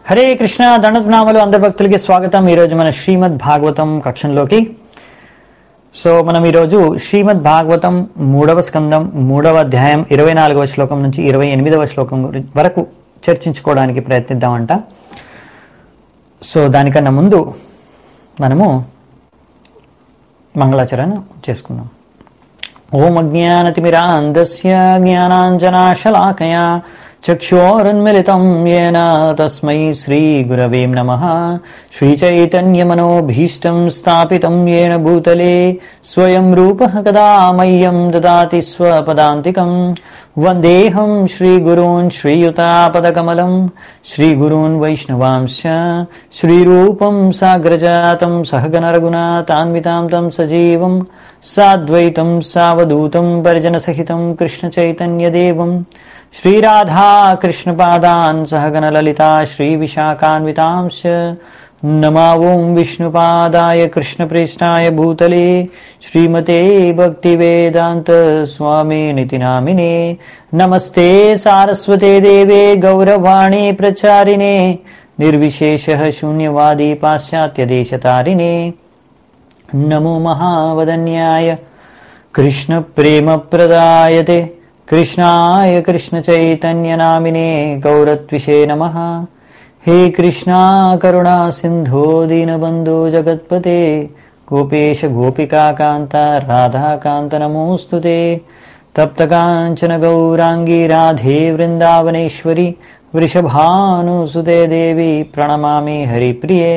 హరే కృష్ణ దండనామలు అందరి భక్తులకి స్వాగతం ఈరోజు మన శ్రీమద్ భాగవతం కక్షంలోకి సో మనం ఈరోజు శ్రీమద్ భాగవతం మూడవ స్కందం మూడవ అధ్యాయం ఇరవై నాలుగవ శ్లోకం నుంచి ఇరవై ఎనిమిదవ శ్లోకం గురి- వరకు చర్చించుకోవడానికి ప్రయత్నిద్దామంట సో దానికన్నా ముందు మనము మంగళాచరణ చేసుకుందాం ఓం అజ్ఞానతిమిరాంధస్య జ్ఞానాంజనాశలాకయా చక్షోరున్మిళితం येन తస్మై శ్రీగురవే నమః శ్రీచైతన్యమనోభీష్టం స్థాపితం येन భూతలే స్వయం రూపः కదా మह्यं దదాతి స్వపదాంతికం వందేహం శ్రీగురూన్ శ్రీయుతాపదకమలం శ్రీగురూన్ వైష్ణవాంశ శ్రీరూపం సాగ్రజాతం సహగణరఘునాథాన్వితాం తం సజీవం సాద్వైతం సావధూతం పరిజనసహితం కృష్ణచైతన్యదేవం శ్రీరాధా కృష్ణపాదాన్ సహగణలలితా శ్రీవిశాఖాన్వితాంశ नमा ॐ विष्णुपादाय कृष्णप्रेष्ठाय भूतले श्रीमते भक्तिवेदान्त स्वामिनिति नामिने नमस्ते सारस्वते देवे गौरवाणी प्रचारिणे निर्विशेषः शून्यवादी पाश्चात्यदेशतारिणे नमो महावदन्याय कृष्णप्रेमप्रदायते कृष्णाय कृष्णचैतन्यनामिने गौरत्विषे नमः हे कृष्णा करुणा सिन्धो दीनबन्धो जगत्पते गोपेश गोपिकान्त राधाकान्त नमोऽस्तु ते तप्तकाञ्चन गौराङ्गी राधे वृन्दावनेश्वरि वृषभानुसुते देवी प्रणमामि हरिप्रिये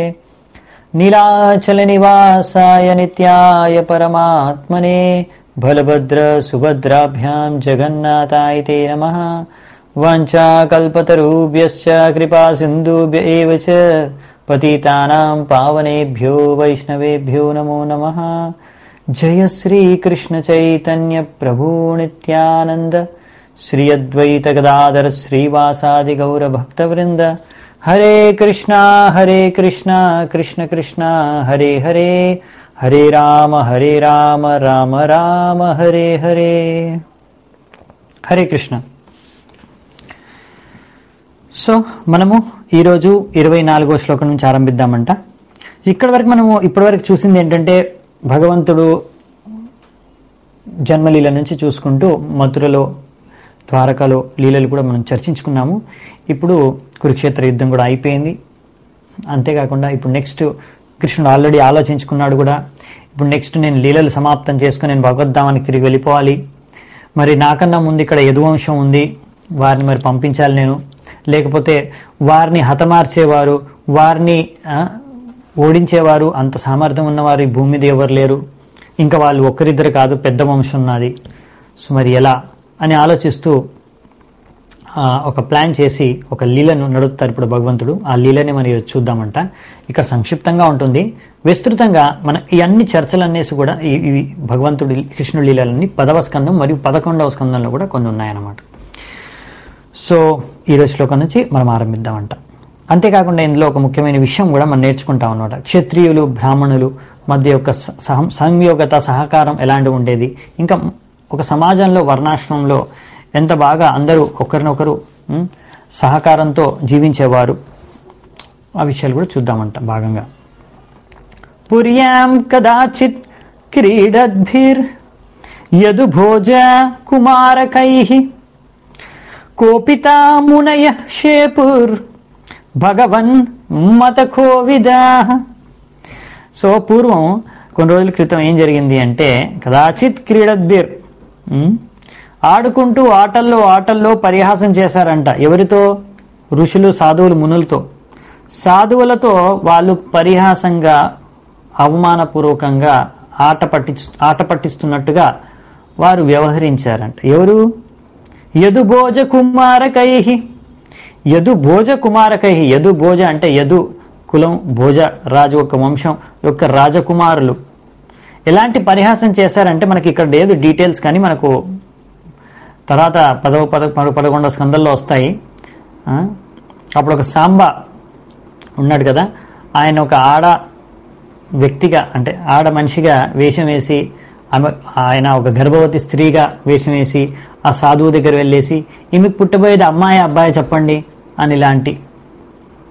नीलाचलनिवासाय नित्याय परमात्मने बलभद्रसुभद्राभ्यां जगन्नाथाय ते नमः वाञ्छाकल्पतरुभ्यश्च कृपासिन्धुभ्य एव च पतितानां पावनेभ्यो वैष्णवेभ्यो नमो नमः जय श्रीकृष्णचैतन्यप्रभु नित्यानन्द श्री अद्वैतगदाधर श्रीवासादिगौरभक्तवृन्द हरे कृष्णा हरे कृष्णा कृष्ण कृष्णा हरे हरे हरे राम हरे राम राम राम हरे हरे హరే కృష్ణ సో మనము ఈరోజు ఇరవై నాలుగో శ్లోకం నుంచి ఆరంభిద్దామంట ఇక్కడ వరకు మనము ఇప్పటివరకు చూసింది ఏంటంటే భగవంతుడు జన్మలీల నుంచి చూసుకుంటూ మథురలో ద్వారకలో లీలలు కూడా మనం చర్చించుకున్నాము ఇప్పుడు కురుక్షేత్ర యుద్ధం కూడా అయిపోయింది అంతేకాకుండా ఇప్పుడు నెక్స్ట్ కృష్ణుడు ఆల్రెడీ ఆలోచించుకున్నాడు కూడా ఇప్పుడు నెక్స్ట్ నేను లీలలు సమాప్తం చేసుకుని నేను భగవద్ధామానికి తిరిగి వెళ్ళిపోవాలి మరి నాకన్నా ముందు ఇక్కడ యదువంశం ఉంది వారిని మరి పంపించాలి నేను లేకపోతే వారిని హతమార్చేవారు వారిని ఆ, ఓడించేవారు అంత సామర్థ్యం ఉన్నవారు ఈ భూమి మీద ఎవరు లేరు ఇంకా వాళ్ళు ఒక్కరిద్దరు కాదు పెద్ద వంశం ఉన్నది సో మరి ఎలా అని ఆలోచిస్తూ ఆ, ఒక ప్లాన్ చేసి ఒక లీలను నడుపుతారు ఇప్పుడు భగవంతుడు ఆ లీలని మనం ఈరోజు చూద్దామంట ఇక్కడ సంక్షిప్తంగా ఉంటుంది విస్తృతంగా మన ఈ అన్ని చర్చలనేసి కూడా ఈ ఇవి భగవంతుడి కృష్ణుడి లీలలన్నీ పదవ స్కందం మరియు పదకొండవ స్కందంలో కూడా కొన్ని ఉన్నాయన్నమాట సో ఈరోజు శ్లోకం నుంచి మనం ఆరంభిద్దామంట అంతేకాకుండా ఇందులో ఒక ముఖ్యమైన విషయం కూడా మనం నేర్చుకుంటాం అనమాట క్షత్రియులు బ్రాహ్మణులు మధ్య యొక్క స- సహ- సంయోగత సహకారం ఎలాంటివి ఉండేది ఇంకా ఒక సమాజంలో వర్ణాశ్రమంలో ఎంత బాగా అందరూ ఒకరినొకరు ఉమ్, సహకారంతో జీవించేవారు ఆ విషయాలు కూడా చూద్దామంట భాగంగా పుర్యాం కదాచిత్ క్రీడద్భిర్ యదుభోజ కుమారకైః కోపితా మునయ షేపుర్ భగవన్ మతకోవిదా సో పూర్వం కొన్ని రోజుల క్రితం ఏం జరిగింది అంటే కదాచిత్ క్రీడద్భిర్ ఉమ్, ఆడుకుంటూ ఆటల్లో ఆటల్లో పరిహాసం చేశారంట ఎవరితో ఋషులు సాధువులు మునులతో సాధువులతో వాళ్ళు పరిహాసంగా అవమానపూర్వకంగా ఆట పట్టి ఆట పట్టిస్తున్నట్టుగా వారు వ్యవహరించారంట ఎవరు యదుభోజ కుమారకై యదు భోజ కుమారకై యదు భోజ అంటే యదు కులం భోజ రాజు యొక్క వంశం యొక్క రాజకుమారులు ఎలాంటి పరిహాసం చేశారంటే మనకి ఇక్కడ లేదు డీటెయిల్స్ కానీ మనకు తర్వాత పదవ పద పద- పదకొండవ స్కందల్లో వస్తాయి ఆ? అప్పుడు ఒక సాంబ ఉన్నాడు కదా ఆయన ఒక ఆడ వ్యక్తిగా అంటే ఆడ మనిషిగా వేషం వేసి ఆమె ఆయన ఒక గర్భవతి స్త్రీగా వేషం వేసి ఆ సాధువు దగ్గర వెళ్ళేసి ఈమెకు పుట్టబోయేది అమ్మాయి అబ్బాయి చెప్పండి అని ఇలాంటి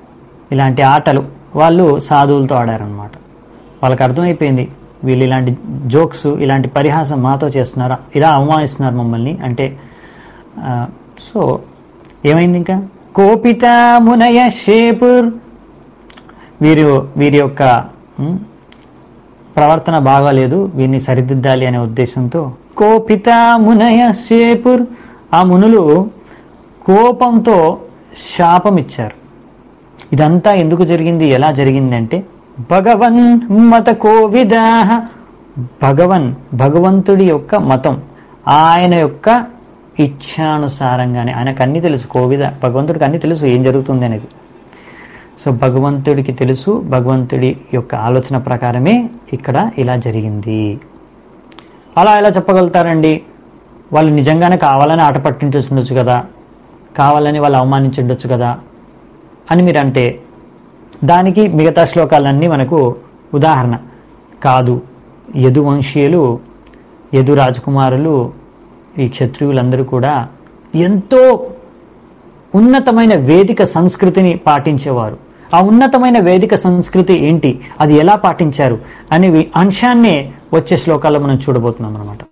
ఇలాంటి ఆటలు వాళ్ళు సాధువులతో ఆడారనమాట వాళ్ళకి అర్థమైపోయింది వీళ్ళు ఇలాంటి జోక్స్ ఇలాంటి పరిహాసం మాతో చేస్తున్నారా ఇలా అవమానిస్తున్నారు మమ్మల్ని అంటే ఆ, సో ఏమైంది ఇంకా కోపిత మునయ షేపుర్ వీరు వీరి యొక్క ఉమ్, ప్రవర్తన బాగాలేదు వీరిని సరిదిద్దాలి అనే ఉద్దేశంతో కోపిత మునయ షేపుర్ ఆ మునులు కోపంతో శాపం ఇచ్చారు ఇదంతా ఎందుకు జరిగింది ఎలా జరిగింది అంటే భగవన్ మత కోవిదా భగవన్ భగవంతుడి యొక్క మతం ఆయన యొక్క ఇచ్ఛానుసారంగానే ఆయనకు అన్ని తెలుసు కోవిద భగవంతుడికి అన్ని తెలుసు ఏం జరుగుతుంది అనేది సో భగవంతుడికి తెలుసు భగవంతుడి యొక్క ఆలోచన ప్రకారమే ఇక్కడ ఇలా జరిగింది అలా ఎలా చెప్పగలుగుతారండి వాళ్ళు నిజంగానే కావాలని ఆట పట్టించొచ్చు కదా కావాలని వాళ్ళు అవమానించుండొచ్చు కదా అని మీరు అంటే దానికి మిగతా శ్లోకాలన్నీ మనకు ఉదాహరణ కాదు యదు వంశీయులు యదు రాజకుమారులు ఈ క్షత్రియులందరూ కూడా ఎంతో ఉన్నతమైన వేదిక సంస్కృతిని పాటించేవారు ఆ ఉన్నతమైన వేదిక సంస్కృతి ఏంటి అది ఎలా పాటించారు అనే వి- అంశాన్నే వచ్చే శ్లోకాల్లో మనం చూడబోతున్నాం అనమాట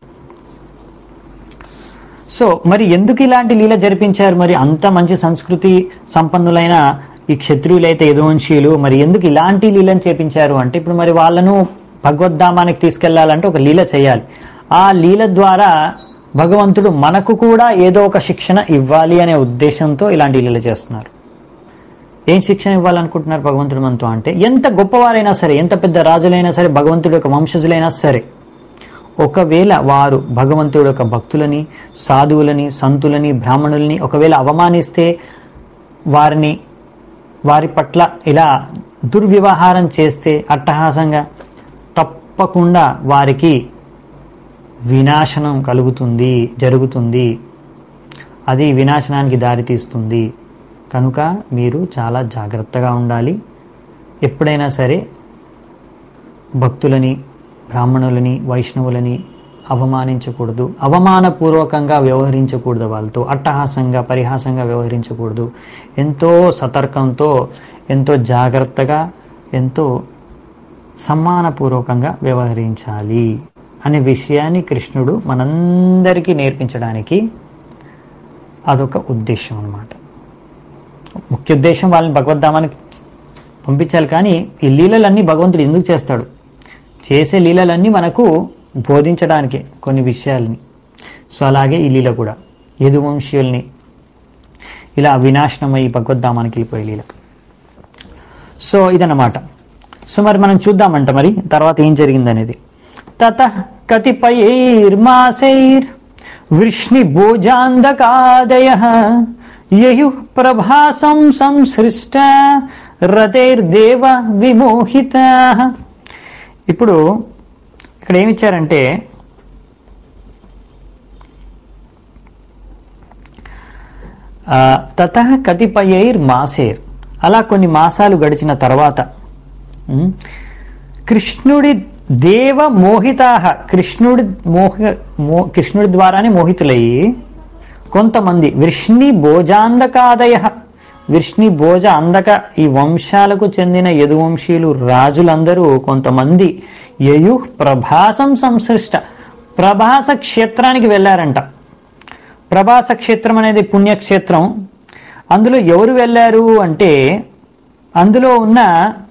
సో మరి ఎందుకు ఇలాంటి లీల జరిపించారు మరి అంత మంచి సంస్కృతి సంపన్నులైన ఈ క్షత్రియులైతే యదువంశీయులు మరి ఎందుకు ఇలాంటి లీలను చేపించారు అంటే ఇప్పుడు మరి వాళ్ళను భగవద్ధామానికి తీసుకెళ్లాలంటే ఒక లీల చేయాలి ఆ లీల ద్వారా భగవంతుడు మనకు కూడా ఏదో ఒక శిక్షణ ఇవ్వాలి అనే ఉద్దేశంతో ఇలాంటి లీల చేస్తున్నారు ఏం శిక్షణ ఇవ్వాలనుకుంటున్నారు భగవంతుడు మనతో అంటే ఎంత గొప్పవారైనా సరే ఎంత పెద్ద రాజులైనా సరే భగవంతుడి యొక్క వంశజులైనా సరే ఒకవేళ వారు భగవంతుడి యొక్క భక్తులని సాధువులని సంతులని బ్రాహ్మణుల్ని ఒకవేళ అవమానిస్తే వారిని వారి పట్ల ఇలా దుర్వ్యవహారం చేస్తే అట్టహాసంగా తప్పకుండా వారికి వినాశనం కలుగుతుంది జరుగుతుంది అది వినాశనానికి దారితీస్తుంది కనుక మీరు చాలా జాగ్రత్తగా ఉండాలి ఎప్పుడైనా సరే భక్తులని బ్రాహ్మణులని వైష్ణవులని అవమానించకూడదు అవమానపూర్వకంగా వ్యవహరించకూడదు వాళ్ళతో అట్టహాసంగా పరిహాసంగా వ్యవహరించకూడదు ఎంతో సతర్కంతో ఎంతో జాగ్రత్తగా ఎంతో సమ్మానపూర్వకంగా వ్యవహరించాలి అనే విషయాన్ని కృష్ణుడు మనందరికీ నేర్పించడానికి అదొక ఉద్దేశం అన్నమాట ముఖ్య ఉద్దేశం వాళ్ళని భగవద్ధామానికి పంపించాలి కానీ ఈ లీలలన్నీ భగవంతుడు ఎందుకు చేస్తాడు చేసే లీలలన్నీ మనకు బోధించడానికి కొన్ని విషయాల్ని సో అలాగే ఈ లీల కూడా యదువంశీయుల్ని ఇలా వినాశనమై భగవద్ధామానికి వెళ్ళిపోయే లీల సో ఇదన్నమాట సో మరి మనం చూద్దామంట మరి తర్వాత ఏం జరిగింది అనేది తత కతిపయైర్మాసైర్ వృష్ణి భోజాంధకాదయ యయు ప్రభాసం సంసృష్ట రతైర్దేవ విమోహిత ఇప్పుడు ఇక్కడ ఏమిచ్చారంటే ఆ, తత కతిపయైర్ మాసేర్ అలా కొన్ని మాసాలు గడిచిన తర్వాత ఉమ్, కృష్ణుడి దేవ మోహితాహ కృష్ణుడి మోహ మో కృష్ణుడి ద్వారానే మోహితులయ్యి కొంతమంది వృష్ణి భోజాంధకాదయ వృష్ణి భోజ అందక ఈ వంశాలకు చెందిన యదువంశీయులు రాజులందరూ కొంతమంది యయు ప్రభాసం సంసృష్ట ప్రభాస క్షేత్రానికి వెళ్ళారంట ప్రభాస క్షేత్రం అనేది పుణ్యక్షేత్రం అందులో ఎవరు వెళ్ళారు అంటే అందులో ఉన్న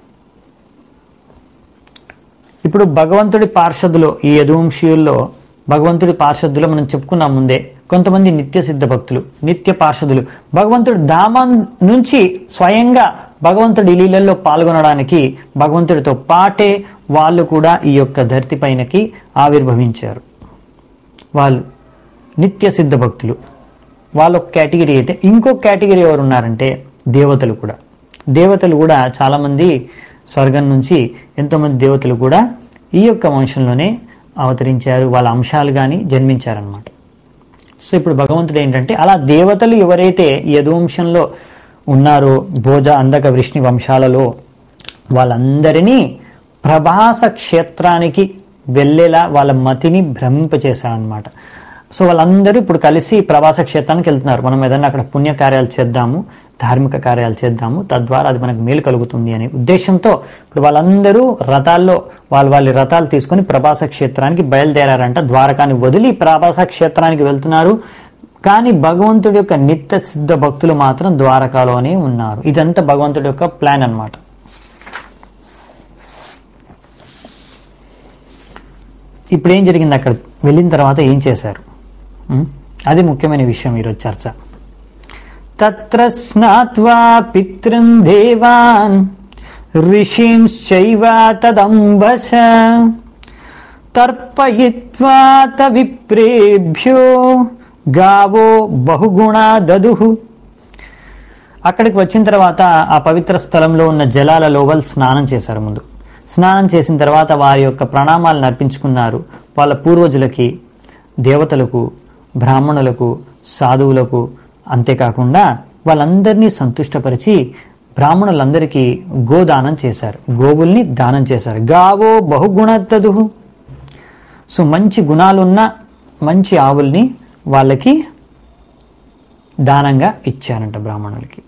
ఇప్పుడు భగవంతుడి పార్షదులు ఈ యదువంశీయుల్లో భగవంతుడి పార్షదులు మనం చెప్పుకున్నాం ముందే కొంతమంది నిత్య సిద్ధ భక్తులు నిత్య పార్షదులు భగవంతుడి ధామం నుంచి స్వయంగా భగవంతుడి లీలల్లో పాల్గొనడానికి భగవంతుడితో పాటే వాళ్ళు కూడా ఈ యొక్క ధరతి పైనకి ఆవిర్భవించారు వాళ్ళు నిత్య సిద్ధ భక్తులు వాళ్ళ ఒక కేటగిరీ అయితే ఇంకో కేటగిరీ ఎవరు ఉన్నారంటే దేవతలు కూడా దేవతలు కూడా చాలామంది స్వర్గం నుంచి ఎంతోమంది దేవతలు కూడా ఈ యొక్క వంశంలోనే అవతరించారు వాళ్ళ అంశాలు కానీ జన్మించారనమాట సో ఇప్పుడు భగవంతుడు ఏంటంటే అలా దేవతలు ఎవరైతే ఈ యదువంశంలో ఉన్నారో భోజ అందక వృష్ణి వంశాలలో వాళ్ళందరినీ ప్రభాస క్షేత్రానికి వెళ్ళేలా వాళ్ళ మతిని భ్రమింపచేశారనమాట సో వాళ్ళందరూ ఇప్పుడు కలిసి ప్రవాస క్షేత్రానికి వెళ్తున్నారు మనం ఏదైనా అక్కడ పుణ్యకార్యాలు చేద్దాము ధార్మిక కార్యాలు చేద్దాము తద్వారా అది మనకు మేలు కలుగుతుంది అనే ఉద్దేశంతో ఇప్పుడు వాళ్ళందరూ రథాల్లో వాళ్ళ వాళ్ళ రథాలు తీసుకొని ప్రభాస క్షేత్రానికి బయలుదేరారంట ద్వారకాని వదిలి ప్రభాస క్షేత్రానికి వెళ్తున్నారు కానీ భగవంతుడి యొక్క నిత్య సిద్ధ భక్తులు మాత్రం ద్వారకాలోనే ఉన్నారు ఇదంతా భగవంతుడి యొక్క ప్లాన్ అన్నమాట ఇప్పుడు ఏం జరిగింది అక్కడ వెళ్ళిన తర్వాత ఏం చేశారు ఉం? అది ముఖ్యమైన విషయం ఈరోజు చర్చ తత్ర స్నాత్వా పితృం దేవాన్ ఋషింశ్చైవ తదంబశ తర్పయిత్వా విప్రేభ్యో గావో బహుగుణా దదుహు అక్కడికి వచ్చిన తర్వాత ఆ పవిత్ర స్థలంలో ఉన్న జలాలలో వాళ్ళు స్నానం చేశారు ముందు స్నానం చేసిన తర్వాత వారి యొక్క ప్రణామాలను అర్పించుకున్నారు వాళ్ళ పూర్వజులకి దేవతలకు బ్రాహ్మణులకు సాధువులకు అంతేకాకుండా వాళ్ళందరినీ సంతుష్టపరిచి బ్రాహ్మణులందరికీ గోదానం చేశారు గోవుల్ని దానం చేశారు గావో బహుగుణతదు సో మంచి గుణాలున్న మంచి ఆవుల్ని వాళ్ళకి దానంగా ఇచ్చారంట బ్రాహ్మణులకి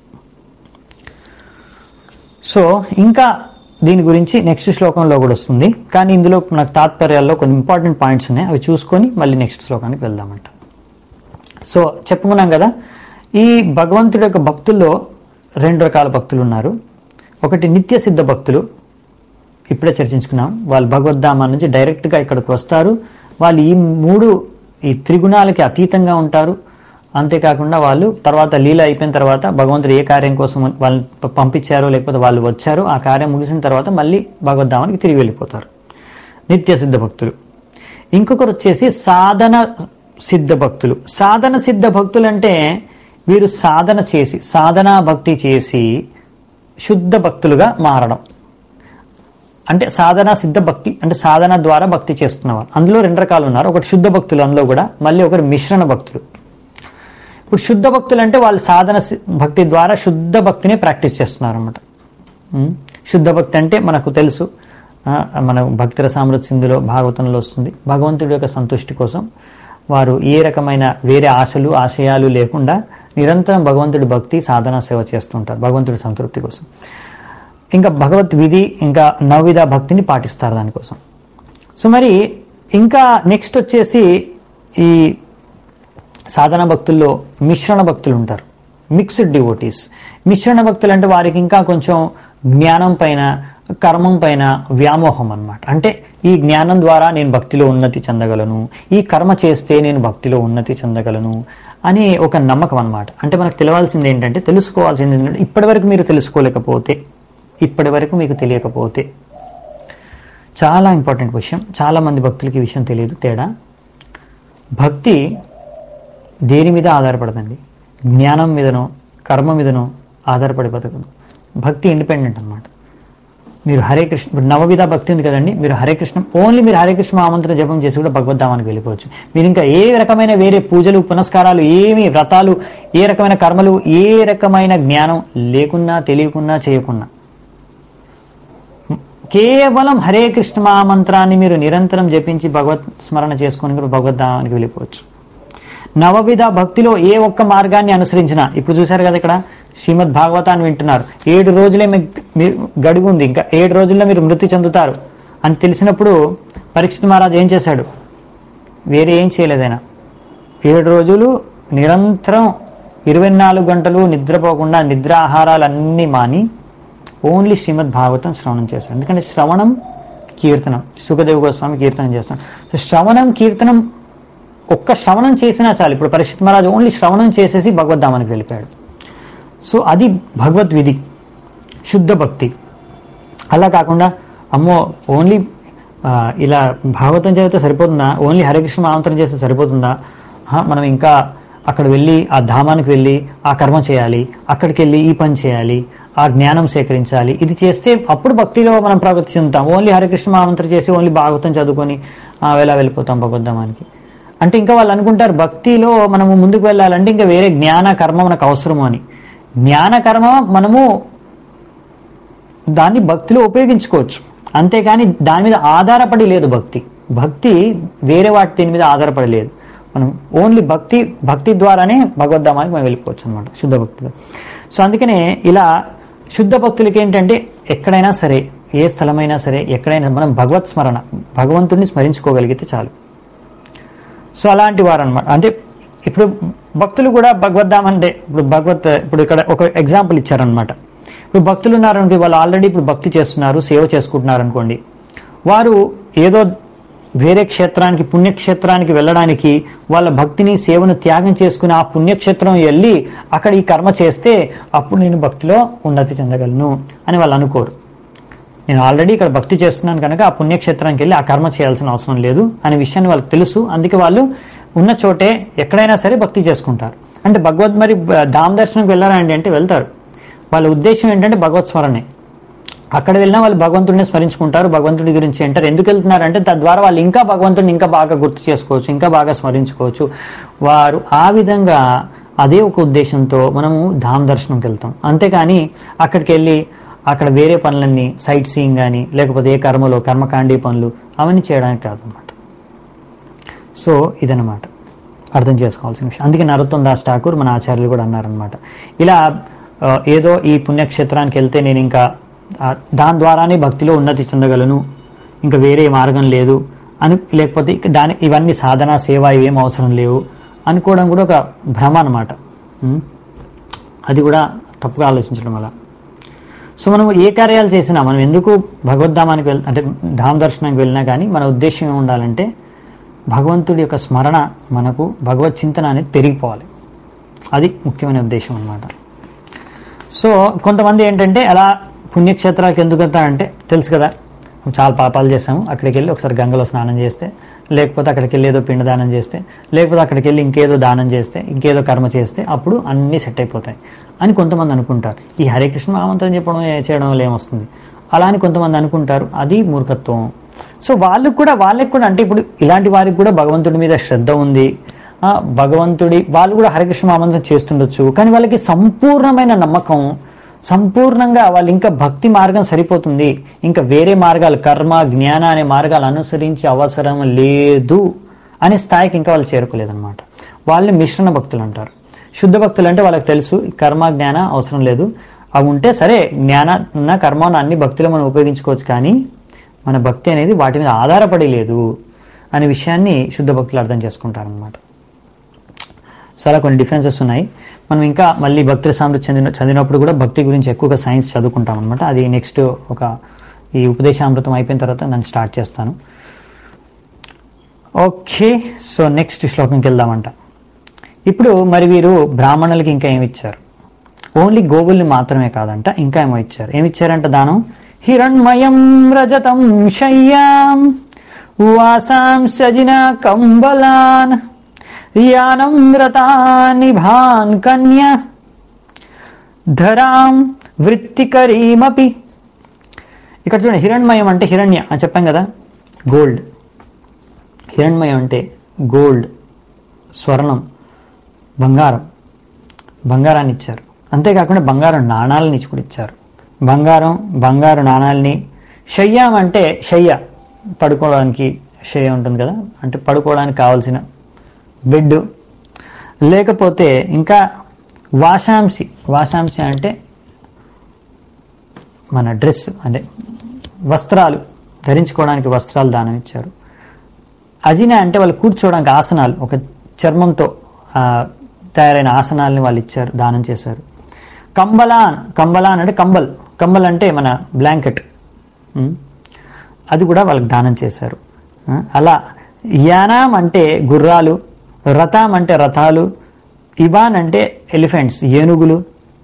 సో ఇంకా దీని గురించి నెక్స్ట్ శ్లోకంలో కూడా వస్తుంది కానీ ఇందులో నాకు తాత్పర్యాల్లో కొన్ని ఇంపార్టెంట్ పాయింట్స్ ఉన్నాయి అవి చూసుకొని మళ్ళీ నెక్స్ట్ శ్లోకానికి వెళ్దామంట సో చెప్పుకున్నాం కదా ఈ భగవంతుడి యొక్క భక్తుల్లో రెండు రకాల భక్తులు ఉన్నారు ఒకటి నిత్య సిద్ధ భక్తులు ఇప్పుడే చర్చించుకున్నాం వాళ్ళు భగవద్ధామా నుంచి డైరెక్ట్గా ఇక్కడికి వస్తారు వాళ్ళు ఈ మూడు ఈ త్రిగుణాలకి అతీతంగా ఉంటారు అంతేకాకుండా వాళ్ళు తర్వాత లీల అయిపోయిన తర్వాత భగవంతుడు ఏ కార్యం కోసం వాళ్ళని ప- పంపించారో లేకపోతే వాళ్ళు వచ్చారో ఆ కార్యం ముగిసిన తర్వాత మళ్ళీ భగవద్ధామానికి తిరిగి వెళ్ళిపోతారు నిత్య సిద్ధ భక్తులు ఇంకొకరు వచ్చేసి సాధన సిద్ధ భక్తులు సాధన సిద్ధ భక్తులు అంటే వీరు సాధన చేసి సాధనా భక్తి చేసి శుద్ధ భక్తులుగా మారడం అంటే సాధన సిద్ధ భక్తి అంటే సాధన ద్వారా భక్తి చేస్తున్నవారు అందులో రెండు రకాలు ఉన్నారు ఒకటి శుద్ధ భక్తులు అందులో కూడా మళ్ళీ ఒకటి మిశ్రణ భక్తులు ఇప్పుడు శుద్ధ భక్తులు అంటే వాళ్ళు సాధన సి- భక్తి ద్వారా శుద్ధ భక్తిని ప్రాక్టీస్ చేస్తున్నారు అనమాట శుద్ధ భక్తి అంటే మనకు తెలుసు ఆ, మన భక్తుల సామృత్ సింధులో భాగవతంలో వస్తుంది భగవంతుడి యొక్క సంతుష్టి కోసం వారు ఏ రకమైన వేరే ఆశలు ఆశయాలు లేకుండా నిరంతరం భగవంతుడి భక్తి సాధన సేవ చేస్తుంటారు భగవంతుడి సంతృప్తి కోసం ఇంకా భగవత్ విధి ఇంకా నవవిధ భక్తిని పాటిస్తారు దానికోసం సో మరి ఇంకా నెక్స్ట్ వచ్చేసి ఈ సాధన భక్తుల్లో మిశ్రణ భక్తులు ఉంటారు మిక్స్డ్ డివోటీస్ మిశ్రణ భక్తులు అంటే వారికి ఇంకా కొంచెం జ్ఞానం పైన కర్మం పైన వ్యామోహం అన్నమాట అంటే ఈ జ్ఞానం ద్వారా నేను భక్తిలో ఉన్నతి చెందగలను ఈ కర్మ చేస్తే నేను భక్తిలో ఉన్నతి చెందగలను అనే ఒక నమ్మకం అన్నమాట అంటే మనకు తెలియాల్సింది ఏంటంటే తెలుసుకోవాల్సింది ఏంటంటే ఇప్పటివరకు మీరు తెలుసుకోలేకపోతే ఇప్పటివరకు మీకు తెలియకపోతే చాలా ఇంపార్టెంట్ విషయం చాలా మంది భక్తులకి ఈ విషయం తెలియదు తేడా భక్తి దేని మీద ఆధారపడదండి జ్ఞానం మీదనో కర్మ మీదనో ఆధారపడి బతకదు భక్తి ఇండిపెండెంట్ అన్నమాట మీరు హరే కృష్ణ ఇప్పుడు నవవిధ భక్తి ఉంది కదండి మీరు హరే కృష్ణ ఓన్లీ మీరు హరే కృష్ణ ఆమంత్ర జపం చేసి కూడా భగవద్ధామానికి వెళ్ళిపోవచ్చు మీరు ఇంకా ఏ రకమైన వేరే పూజలు పునస్కారాలు ఏమి వ్రతాలు ఏ రకమైన కర్మలు ఏ రకమైన జ్ఞానం లేకున్నా తెలియకున్నా చేయకున్నా కేవలం హరే కృష్ణ మహామంత్రాన్ని మీరు నిరంతరం జపించి భగవత్ స్మరణ చేసుకొని కూడా భగవద్ధామానికి వెళ్ళిపోవచ్చు నవవిధ భక్తిలో ఏ ఒక్క మార్గాన్ని అనుసరించినా ఇప్పుడు చూశారు కదా ఇక్కడ శ్రీమద్ భాగవతాన్ని వింటున్నారు ఏడు రోజులే మీ మీ- గడువు ఉంది ఇంకా ఏడు రోజుల్లో మీరు మృతి చెందుతారు అని తెలిసినప్పుడు పరీక్షిత్ మహారాజ్ ఏం చేశాడు వేరే ఏం చేయలేదు ఆయన ఏడు రోజులు నిరంతరం ఇరవై నాలుగు గంటలు నిద్రపోకుండా నిద్రాహారాలు అన్నీ మాని ఓన్లీ శ్రీమద్ భాగవతం శ్రవణం చేస్తాడు ఎందుకంటే శ్రవణం కీర్తనం సుఖదేవ్ గోస్వామి కీర్తనం చేస్తాడు సో శ్రవణం కీర్తనం ఒక్క శ్రవణం చేసినా చాలు ఇప్పుడు పరీక్షిత్ మహారాజ్ ఓన్లీ శ్రవణం చేసేసి భగవద్ధామానికి వెళ్ళిపోయాడు సో అది భగవద్విధి శుద్ధ భక్తి అలా కాకుండా అమ్మో ఓన్లీ ఆ, ఇలా భాగవతం చదివితే సరిపోతుందా ఓన్లీ హరికృష్ణ మహామంత్రం చేస్తే సరిపోతుందా ఆ, మనం ఇంకా అక్కడ వెళ్ళి ఆ ధామానికి వెళ్ళి ఆ కర్మ చేయాలి అక్కడికి వెళ్ళి ఈ పని చేయాలి ఆ జ్ఞానం సేకరించాలి ఇది చేస్తే అప్పుడు భక్తిలో మనం ప్రగతి చెందుతాం ఓన్లీ హరికృష్ణ మహామంత్రం చేసి ఓన్లీ భాగవతం చదువుకొని ఆ, ఎలా వెళ్ళిపోతాం భగవద్ధామానికి అంటే ఇంకా వాళ్ళు అనుకుంటారు భక్తిలో మనము ముందుకు వెళ్ళాలంటే ఇంకా వేరే జ్ఞాన కర్మ మనకు అవసరము అని జ్ఞాన కర్మ మనము దాన్ని భక్తిలో ఉపయోగించుకోవచ్చు అంతేకాని దాని మీద ఆధారపడి లేదు భక్తి భక్తి వేరే వాటి దీని మీద ఆధారపడి లేదు మనం ఓన్లీ భక్తి భక్తి ద్వారానే భగవద్ధామానికి మనం వెళ్ళిపోవచ్చు అనమాట శుద్ధ భక్తిలో సో అందుకనే ఇలా శుద్ధ భక్తులకి ఏంటంటే ఎక్కడైనా సరే ఏ స్థలమైనా సరే ఎక్కడైనా మనం భగవత్ స్మరణ భగవంతుడిని స్మరించుకోగలిగితే చాలు సో అలాంటి వారు అనమాట అంటే ఇప్పుడు భక్తులు కూడా భగవద్ధామ్ అంటే ఇప్పుడు భగవత్ ఇప్పుడు ఇక్కడ ఒక ఎగ్జాంపుల్ ఇచ్చారనమాట ఇప్పుడు భక్తులు ఉన్నారనుకోండి వాళ్ళు ఆల్రెడీ ఇప్పుడు భక్తి చేస్తున్నారు సేవ చేసుకుంటున్నారు అనుకోండి వారు ఏదో వేరే క్షేత్రానికి పుణ్యక్షేత్రానికి వెళ్ళడానికి వాళ్ళ భక్తిని సేవను త్యాగం చేసుకుని ఆ పుణ్యక్షేత్రం వెళ్ళి అక్కడ ఈ కర్మ చేస్తే అప్పుడు నేను భక్తిలో ఉన్నతి చెందగలను అని వాళ్ళు అనుకోరు నేను ఆల్రెడీ ఇక్కడ భక్తి చేస్తున్నాను కనుక ఆ పుణ్యక్షేత్రానికి వెళ్ళి ఆ కర్మ చేయాల్సిన అవసరం లేదు అనే విషయాన్ని వాళ్ళకి తెలుసు అందుకే వాళ్ళు ఉన్న చోటే ఎక్కడైనా సరే భక్తి చేసుకుంటారు అంటే భగవద్ మరి ధామ్ దర్శనంకి వెళ్ళారండి అంటే వెళ్తారు వాళ్ళ ఉద్దేశం ఏంటంటే భగవత్ స్మరణే అక్కడ వెళ్ళినా వాళ్ళు భగవంతుడిని స్మరించుకుంటారు భగవంతుడి గురించి అంటారు ఎందుకు వెళ్తున్నారంటే తద్వారా వాళ్ళు ఇంకా భగవంతుడిని ఇంకా బాగా గుర్తు చేసుకోవచ్చు ఇంకా బాగా స్మరించుకోవచ్చు వారు ఆ విధంగా అదే ఒక ఉద్దేశంతో మనము ధామ్ దర్శనంకి వెళ్తాం అంతేకాని అక్కడికి వెళ్ళి అక్కడ వేరే పనులన్నీ సైట్ సీయింగ్ కానీ లేకపోతే ఏ కర్మలో కర్మకాండీ పనులు అవన్నీ చేయడానికి కాదనమాట సో ఇదనమాట అర్థం చేసుకోవాల్సిన విషయం అందుకే నరోత్తం దాస్ ఠాకూర్ మన ఆచార్యులు కూడా అన్నారనమాట ఇలా ఆ, ఏదో ఈ పుణ్యక్షేత్రానికి వెళ్తే నేను ఇంకా ఆ, దాని ద్వారానే భక్తిలో ఉన్నతి చెందగలను ఇంకా వేరే మార్గం లేదు అని లేకపోతే ఇక దాని ఇవన్నీ సాధన సేవ ఇవేం అవసరం లేవు అనుకోవడం కూడా ఒక భ్రమ అనమాట అది కూడా తప్పుగా ఆలోచించడం వల్ల సో మనం ఏ కార్యాలు చేసినా మనం ఎందుకు భగవద్ధామానికి వెళ్ అంటే ధామ దర్శనానికి వెళ్ళినా కానీ మన ఉద్దేశం ఏమి ఉండాలంటే భగవంతుడి యొక్క స్మరణ మనకు భగవత్ చింతన అనేది పెరిగిపోవాలి అది ముఖ్యమైన ఉద్దేశం అన్నమాట సో కొంతమంది ఏంటంటే అలా పుణ్యక్షేత్రాలకు ఎందుకు వెళ్తారంటే తెలుసు కదా చాలా పాపాలు చేసాము అక్కడికి వెళ్ళి ఒకసారి గంగలో స్నానం చేస్తే లేకపోతే అక్కడికి వెళ్ళి ఏదో పిండదానం చేస్తే లేకపోతే అక్కడికి వెళ్ళి ఇంకేదో దానం చేస్తే ఇంకేదో కర్మ చేస్తే అప్పుడు అన్నీ సెట్ అయిపోతాయి అని కొంతమంది అనుకుంటారు ఈ హరే కృష్ణ మహామంత్రం చెప్పడం ఏ- చేయడం వల్ల ఏమొస్తుంది అలా అని కొంతమంది అనుకుంటారు అది మూర్ఖత్వం సో వాళ్ళకు కూడా వాళ్ళకి కూడా అంటే ఇప్పుడు ఇలాంటి వారికి కూడా భగవంతుడి మీద శ్రద్ధ ఉంది ఆ, భగవంతుడి వాళ్ళు కూడా హరికృష్ణ మహామంత్రం చేస్తుండొచ్చు కానీ వాళ్ళకి సంపూర్ణమైన నమ్మకం సంపూర్ణంగా వాళ్ళు ఇంకా భక్తి మార్గం సరిపోతుంది ఇంకా వేరే మార్గాలు కర్మ జ్ఞాన అనే మార్గాలు అనుసరించి అవసరం లేదు అనే స్థాయికి ఇంకా వాళ్ళు చేరుకోలేదన్నమాట వాళ్ళని మిశ్రణ భక్తులు అంటారు శుద్ధ భక్తులు అంటే వాళ్ళకి తెలుసు ఈ కర్మ జ్ఞాన అవసరం లేదు అవి ఉంటే సరే జ్ఞాన ఉన్న కర్మ ఉన్న అన్ని భక్తులు మనం ఉపయోగించుకోవచ్చు కానీ మన భక్తి అనేది వాటి మీద ఆధారపడి లేదు అనే విషయాన్ని శుద్ధ భక్తులు అర్థం చేసుకుంటారనమాట సో అలా కొన్ని డిఫరెన్సెస్ ఉన్నాయి మనం ఇంకా మళ్ళీ భక్తి సామర్థ్యం చదివిన చదివినప్పుడు కూడా భక్తి గురించి ఎక్కువగా సైన్స్ చదువుకుంటాం అనమాట అది నెక్స్ట్ ఒక ఈ ఉపదేశామృతం అయిపోయిన తర్వాత నేను స్టార్ట్ చేస్తాను ఓకే సో నెక్స్ట్ శ్లోకంకి వెళ్దామంట ఇప్పుడు మరి వీరు బ్రాహ్మణులకి ఇంకా ఏమి ఇచ్చారు ఓన్లీ గోవుల్ని మాత్రమే కాదంట ఇంకా ఏమో ఇచ్చారు ఏమి ఇచ్చారంట దానం హిరణ్మయం రజతం శయ్యాం వాసాం సజిన కంబలాన్ యానం రతాని భాన్ కన్య ధరాం వృత్తికరీమపి ఇక్కడ చూడండి హిరణ్మయం అంటే హిరణ్య అని చెప్పాం కదా గోల్డ్ హిరణ్మయం అంటే గోల్డ్ స్వర్ణం బంగారం బంగారాన్ని ఇచ్చారు అంతేకాకుండా బంగారం నాణాలని ఇచ్చి కూడా ఇచ్చారు బంగారం బంగారు నాణాలని శయ్యం అంటే శయ్య పడుకోవడానికి శయ్య ఉంటుంది కదా అంటే పడుకోవడానికి కావాల్సిన బెడ్ లేకపోతే ఇంకా వాషాంసి వాషాంసి అంటే మన డ్రెస్ అంటే వస్త్రాలు ధరించుకోవడానికి వస్త్రాలు దానం ఇచ్చారు అజిన అంటే వాళ్ళు కూర్చోవడానికి ఆసనాలు ఒక చర్మంతో ఆ, తయారైన ఆసనాలని వాళ్ళు ఇచ్చారు దానం చేశారు కంబలాన్ కంబలాన్ అంటే కంబల్ కంబల్ అంటే మన బ్లాంకెట్ ఉమ్, అది కూడా వాళ్ళకి దానం చేశారు ఆ, అలా యానాం అంటే గుర్రాలు రథం అంటే రథాలు ఇబాన్ అంటే ఎలిఫెంట్స్ ఏనుగులు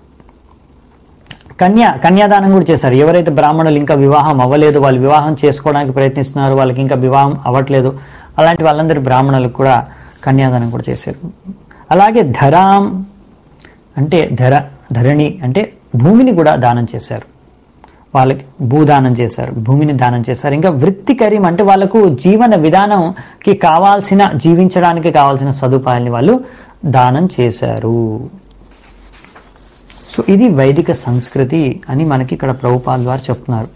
కన్య కన్యాదానం కూడా చేశారు ఎవరైతే బ్రాహ్మణులు ఇంకా వివాహం అవ్వలేదు వాళ్ళు వివాహం చేసుకోవడానికి ప్రయత్నిస్తున్నారు వాళ్ళకి ఇంకా వివాహం అవ్వట్లేదు అలాంటి వాళ్ళందరి బ్రాహ్మణులకు కూడా కన్యాదానం కూడా చేశారు అలాగే ధరాం అంటే ధర ధరణి అంటే భూమిని కూడా దానం చేశారు వాళ్ళకి భూదానం చేశారు భూమిని దానం చేశారు ఇంకా వృత్తికరీం అంటే వాళ్ళకు జీవన విధానంకి కావాల్సిన జీవించడానికి కావాల్సిన సదుపాయాల్ని వాళ్ళు దానం చేశారు సో ఇది వైదిక సంస్కృతి అని మనకి ఇక్కడ ప్రభుపాల్ వారు చెప్తున్నారు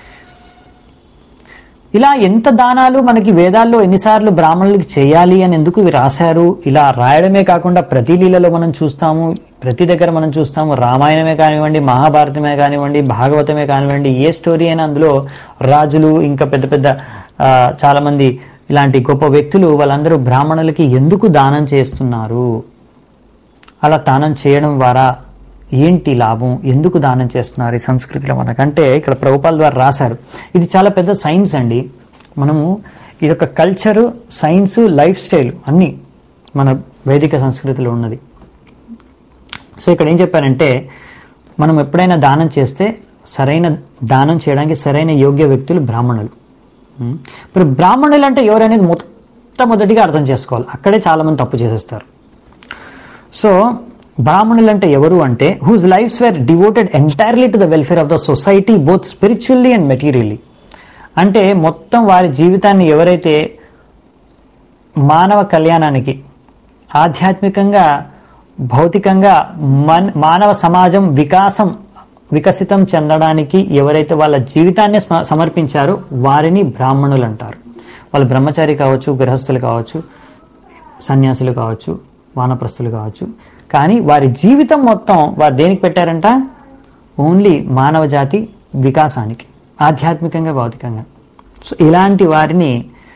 ఇలా ఎంత దానాలు మనకి వేదాల్లో ఎన్నిసార్లు బ్రాహ్మణులకి చేయాలి అని ఎందుకు ఇవి రాశారు ఇలా రాయడమే కాకుండా ప్రతి లీలలో మనం చూస్తాము ప్రతి దగ్గర మనం చూస్తాము రామాయణమే కానివ్వండి మహాభారతమే కానివ్వండి భాగవతమే కానివ్వండి ఏ స్టోరీ అయినా అందులో రాజులు ఇంకా పెద్ద పెద్ద ఆ, చాలామంది ఇలాంటి గొప్ప వ్యక్తులు వాళ్ళందరూ బ్రాహ్మణులకి ఎందుకు దానం చేస్తున్నారు అలా దానం చేయడం ద్వారా ఏంటి లాభం ఎందుకు దానం చేస్తున్నారు ఈ సంస్కృతిలో మనకంటే ఇక్కడ ప్రభుపాల ద్వారా రాశారు ఇది చాలా పెద్ద సైన్స్ అండి మనము ఇది ఒక కల్చరు సైన్స్ లైఫ్ స్టైల్ అన్నీ మన వైదిక సంస్కృతిలో ఉన్నది సో ఇక్కడ ఏం చెప్పారంటే మనం ఎప్పుడైనా దానం చేస్తే సరైన దానం చేయడానికి సరైన యోగ్య వ్యక్తులు బ్రాహ్మణులు ఉం. ఇప్పుడు బ్రాహ్మణులు అంటే ఎవరనేది మొట్టమొదటిగా అర్థం చేసుకోవాలి అక్కడే చాలామంది తప్పు చేసేస్తారు సో బ్రాహ్మణులు అంటే ఎవరు అంటే whose lives were devoted entirely to the welfare of the society both spiritually and materially అంటే మొత్తం వారి జీవితాన్ని ఎవరైతే మానవ కళ్యాణానికి ఆధ్యాత్మికంగా భౌతికంగా మన్ మానవ సమాజం వికాసం వికసితం చెందడానికి ఎవరైతే వాళ్ళ జీవితాన్ని స్మ- సమర్పించారో వారిని బ్రాహ్మణులు అంటారు వాళ్ళు బ్రహ్మచారి కావచ్చు గృహస్థులు కావచ్చు సన్యాసులు కావచ్చు వానప్రస్థులు కావచ్చు కానీ వారి జీవితం మొత్తం వారు దేనికి పెట్టారంట ఓన్లీ మానవ జాతి వికాసానికి ఆధ్యాత్మికంగా భౌతికంగా సో ఇలాంటి వారిని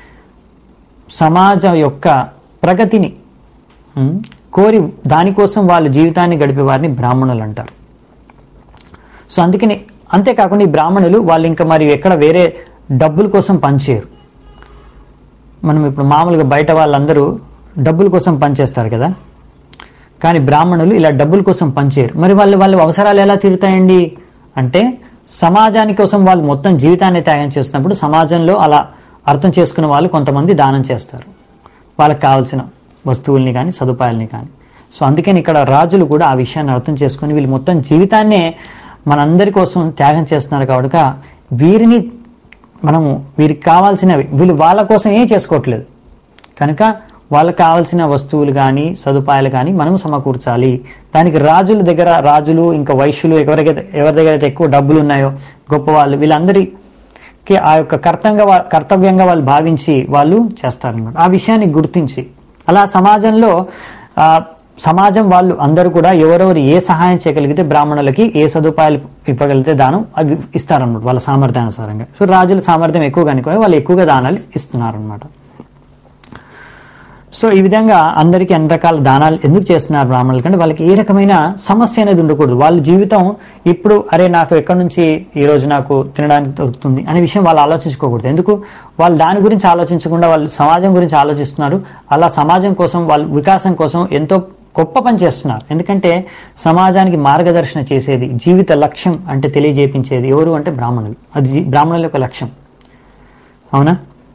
సమాజం యొక్క ప్రగతిని ఉం, కోరి దానికోసం వాళ్ళ జీవితాన్ని గడిపే వారిని బ్రాహ్మణులు అంటారు సో అందుకని అంతేకాకుండా ఈ బ్రాహ్మణులు వాళ్ళు ఇంకా మరి ఎక్కడ వేరే డబ్బుల కోసం పనిచేయరు మనం ఇప్పుడు మామూలుగా బయట వాళ్ళందరూ డబ్బుల కోసం పనిచేస్తారు కదా కానీ బ్రాహ్మణులు ఇలా డబ్బుల కోసం పనిచేయరు మరి వాళ్ళు వాళ్ళ అవసరాలు ఎలా తీరుతాయండి అంటే సమాజాని కోసం వాళ్ళు మొత్తం జీవితాన్ని త్యాగం చేస్తున్నప్పుడు సమాజంలో అలా అర్థం చేసుకున్న వాళ్ళు కొంతమంది దానం చేస్తారు వాళ్ళకి కావాల్సిన వస్తువుల్ని కానీ సదుపాయాలని కానీ సో అందుకని ఇక్కడ రాజులు కూడా ఆ విషయాన్ని అర్థం చేసుకొని వీళ్ళు మొత్తం జీవితాన్నే మనందరి కోసం త్యాగం చేస్తున్నారు కాబట్టి వీరిని మనము వీరికి కావాల్సినవి వీళ్ళు వాళ్ళ కోసం ఏం చేసుకోవట్లేదు కనుక వాళ్ళకి కావాల్సిన వస్తువులు కానీ సదుపాయాలు కానీ మనం సమకూర్చాలి దానికి రాజుల దగ్గర రాజులు ఇంకా వైశ్యులు ఎవరికైతే ఎవరి దగ్గర అయితే ఎక్కువ డబ్బులు ఉన్నాయో గొప్పవాళ్ళు వీళ్ళందరికీ ఆ యొక్క కర్తంగా వా- కర్తవ్యంగా వాళ్ళు భావించి వాళ్ళు చేస్తారన్నమాట ఆ విషయాన్ని గుర్తించి అలా సమాజంలో ఆ, సమాజం వాళ్ళు అందరూ కూడా ఎవరెవరు ఏ సహాయం చేయగలిగితే బ్రాహ్మణులకి ఏ సదుపాయాలు ఇవ్వగలిగితే దానం అవి ఇస్తారన్నమాట వాళ్ళ సామర్థ్యానుసారంగా సో రాజుల సామర్థ్యం ఎక్కువ కనుక వాళ్ళు ఎక్కువగా దానాలు ఇస్తున్నారన్నమాట సో ఈ విధంగా అందరికీ అన్ని రకాల దానాలు ఎందుకు చేస్తున్నారు బ్రాహ్మణులు కంటే వాళ్ళకి ఏ రకమైన సమస్య అనేది ఉండకూడదు వాళ్ళ జీవితం ఇప్పుడు అరే నాకు ఎక్కడి నుంచి ఈ రోజు నాకు తినడానికి దొరుకుతుంది అనే విషయం వాళ్ళు ఆలోచించుకోకూడదు ఎందుకు వాళ్ళు దాని గురించి ఆలోచించకుండా వాళ్ళు సమాజం గురించి ఆలోచిస్తున్నారు అలా సమాజం కోసం వాళ్ళ వికాసం కోసం ఎంతో గొప్ప పని చేస్తున్నారు ఎందుకంటే సమాజానికి మార్గదర్శన చేసేది జీవిత లక్ష్యం అంటే తెలియజేపించేది ఎవరు అంటే బ్రాహ్మణులు అది జీ- బ్రాహ్మణుల యొక్క లక్ష్యం అవునా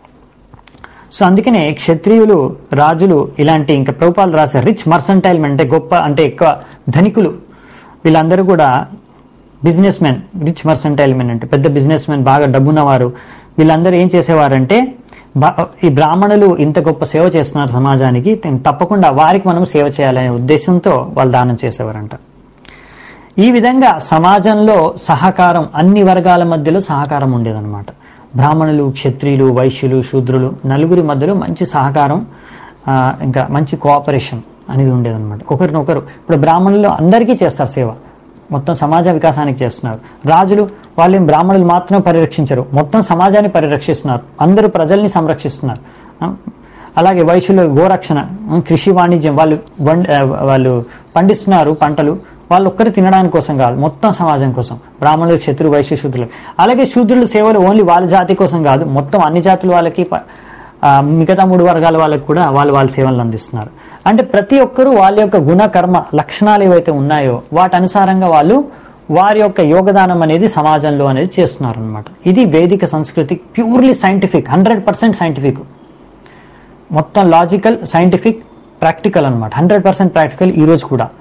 సో అందుకనే క్షత్రియులు రాజులు ఇలాంటి ఇంకా ప్రభుపాలు రాశారు రిచ్ మర్సంటైల్ అంటే గొప్ప అంటే ఎక్కువ ధనికులు వీళ్ళందరూ కూడా business men rich mercantile men అంటే పెద్ద బిజినెస్ మెన్ బాగా డబ్బున్నవారు వీళ్ళందరూ ఏం చేసేవారంటే బా- ఈ బ్రాహ్మణులు ఇంత గొప్ప సేవ చేస్తున్నారు సమాజానికి తప్పకుండా వారికి మనం సేవ చేయాలనే ఉద్దేశంతో వాళ్ళు దానం చేసేవారంట ఈ విధంగా సమాజంలో సహకారం అన్ని వర్గాల మధ్యలో సహకారం ఉండేదన్నమాట బ్రాహ్మణులు క్షత్రియులు వైశ్యులు శూద్రులు నలుగురి మధ్యలో మంచి సహకారం ఆ, ఇంకా మంచి కోఆపరేషన్ అనేది ఉండేదన్నమాట ఒకరినొకరు ఇప్పుడు బ్రాహ్మణులు అందరికీ చేస్తారు సేవ మొత్తం సమాజ వికాసానికి చేస్తున్నారు రాజులు వాళ్ళేం బ్రాహ్మణులు మాత్రమే పరిరక్షించరు మొత్తం సమాజాన్ని పరిరక్షిస్తున్నారు అందరూ ప్రజల్ని సంరక్షిస్తున్నారు ఆ, అలాగే వైశ్యులు గోరక్షణ ఉం, కృషి వాణిజ్యం వాళ్ళు వం- ఆ, వాళ్ళు పండిస్తున్నారు పంటలు వాళ్ళు ఒక్కరు తినడానికి కోసం కాదు మొత్తం సమాజం కోసం బ్రాహ్మణులు క్షత్రు వైశ్య శూద్రులు అలాగే శూద్రుల సేవలు ఓన్లీ వాళ్ళ జాతి కోసం కాదు మొత్తం అన్ని జాతుల వాళ్ళకి ప- ఆ, మిగతా మూడు వర్గాల వాళ్ళకి కూడా వాళ్ళు వాళ్ళ సేవలు అందిస్తున్నారు అంటే ప్రతి ఒక్కరూ వాళ్ళ యొక్క గుణ కర్మ లక్షణాలు ఏవైతే ఉన్నాయో వాటి అనుసారంగా వాళ్ళు వారి యొక్క యోగదానం అనేది సమాజంలో అనేది చేస్తున్నారు అనమాట ఇది వేదిక సంస్కృతి purely scientific hundred percent scientific మొత్తం లాజికల్ సైంటిఫిక్ ప్రాక్టికల్ అనమాట హండ్రెడ్ పర్సెంట్ ప్రాక్టికల్ ఈ రోజు కూడా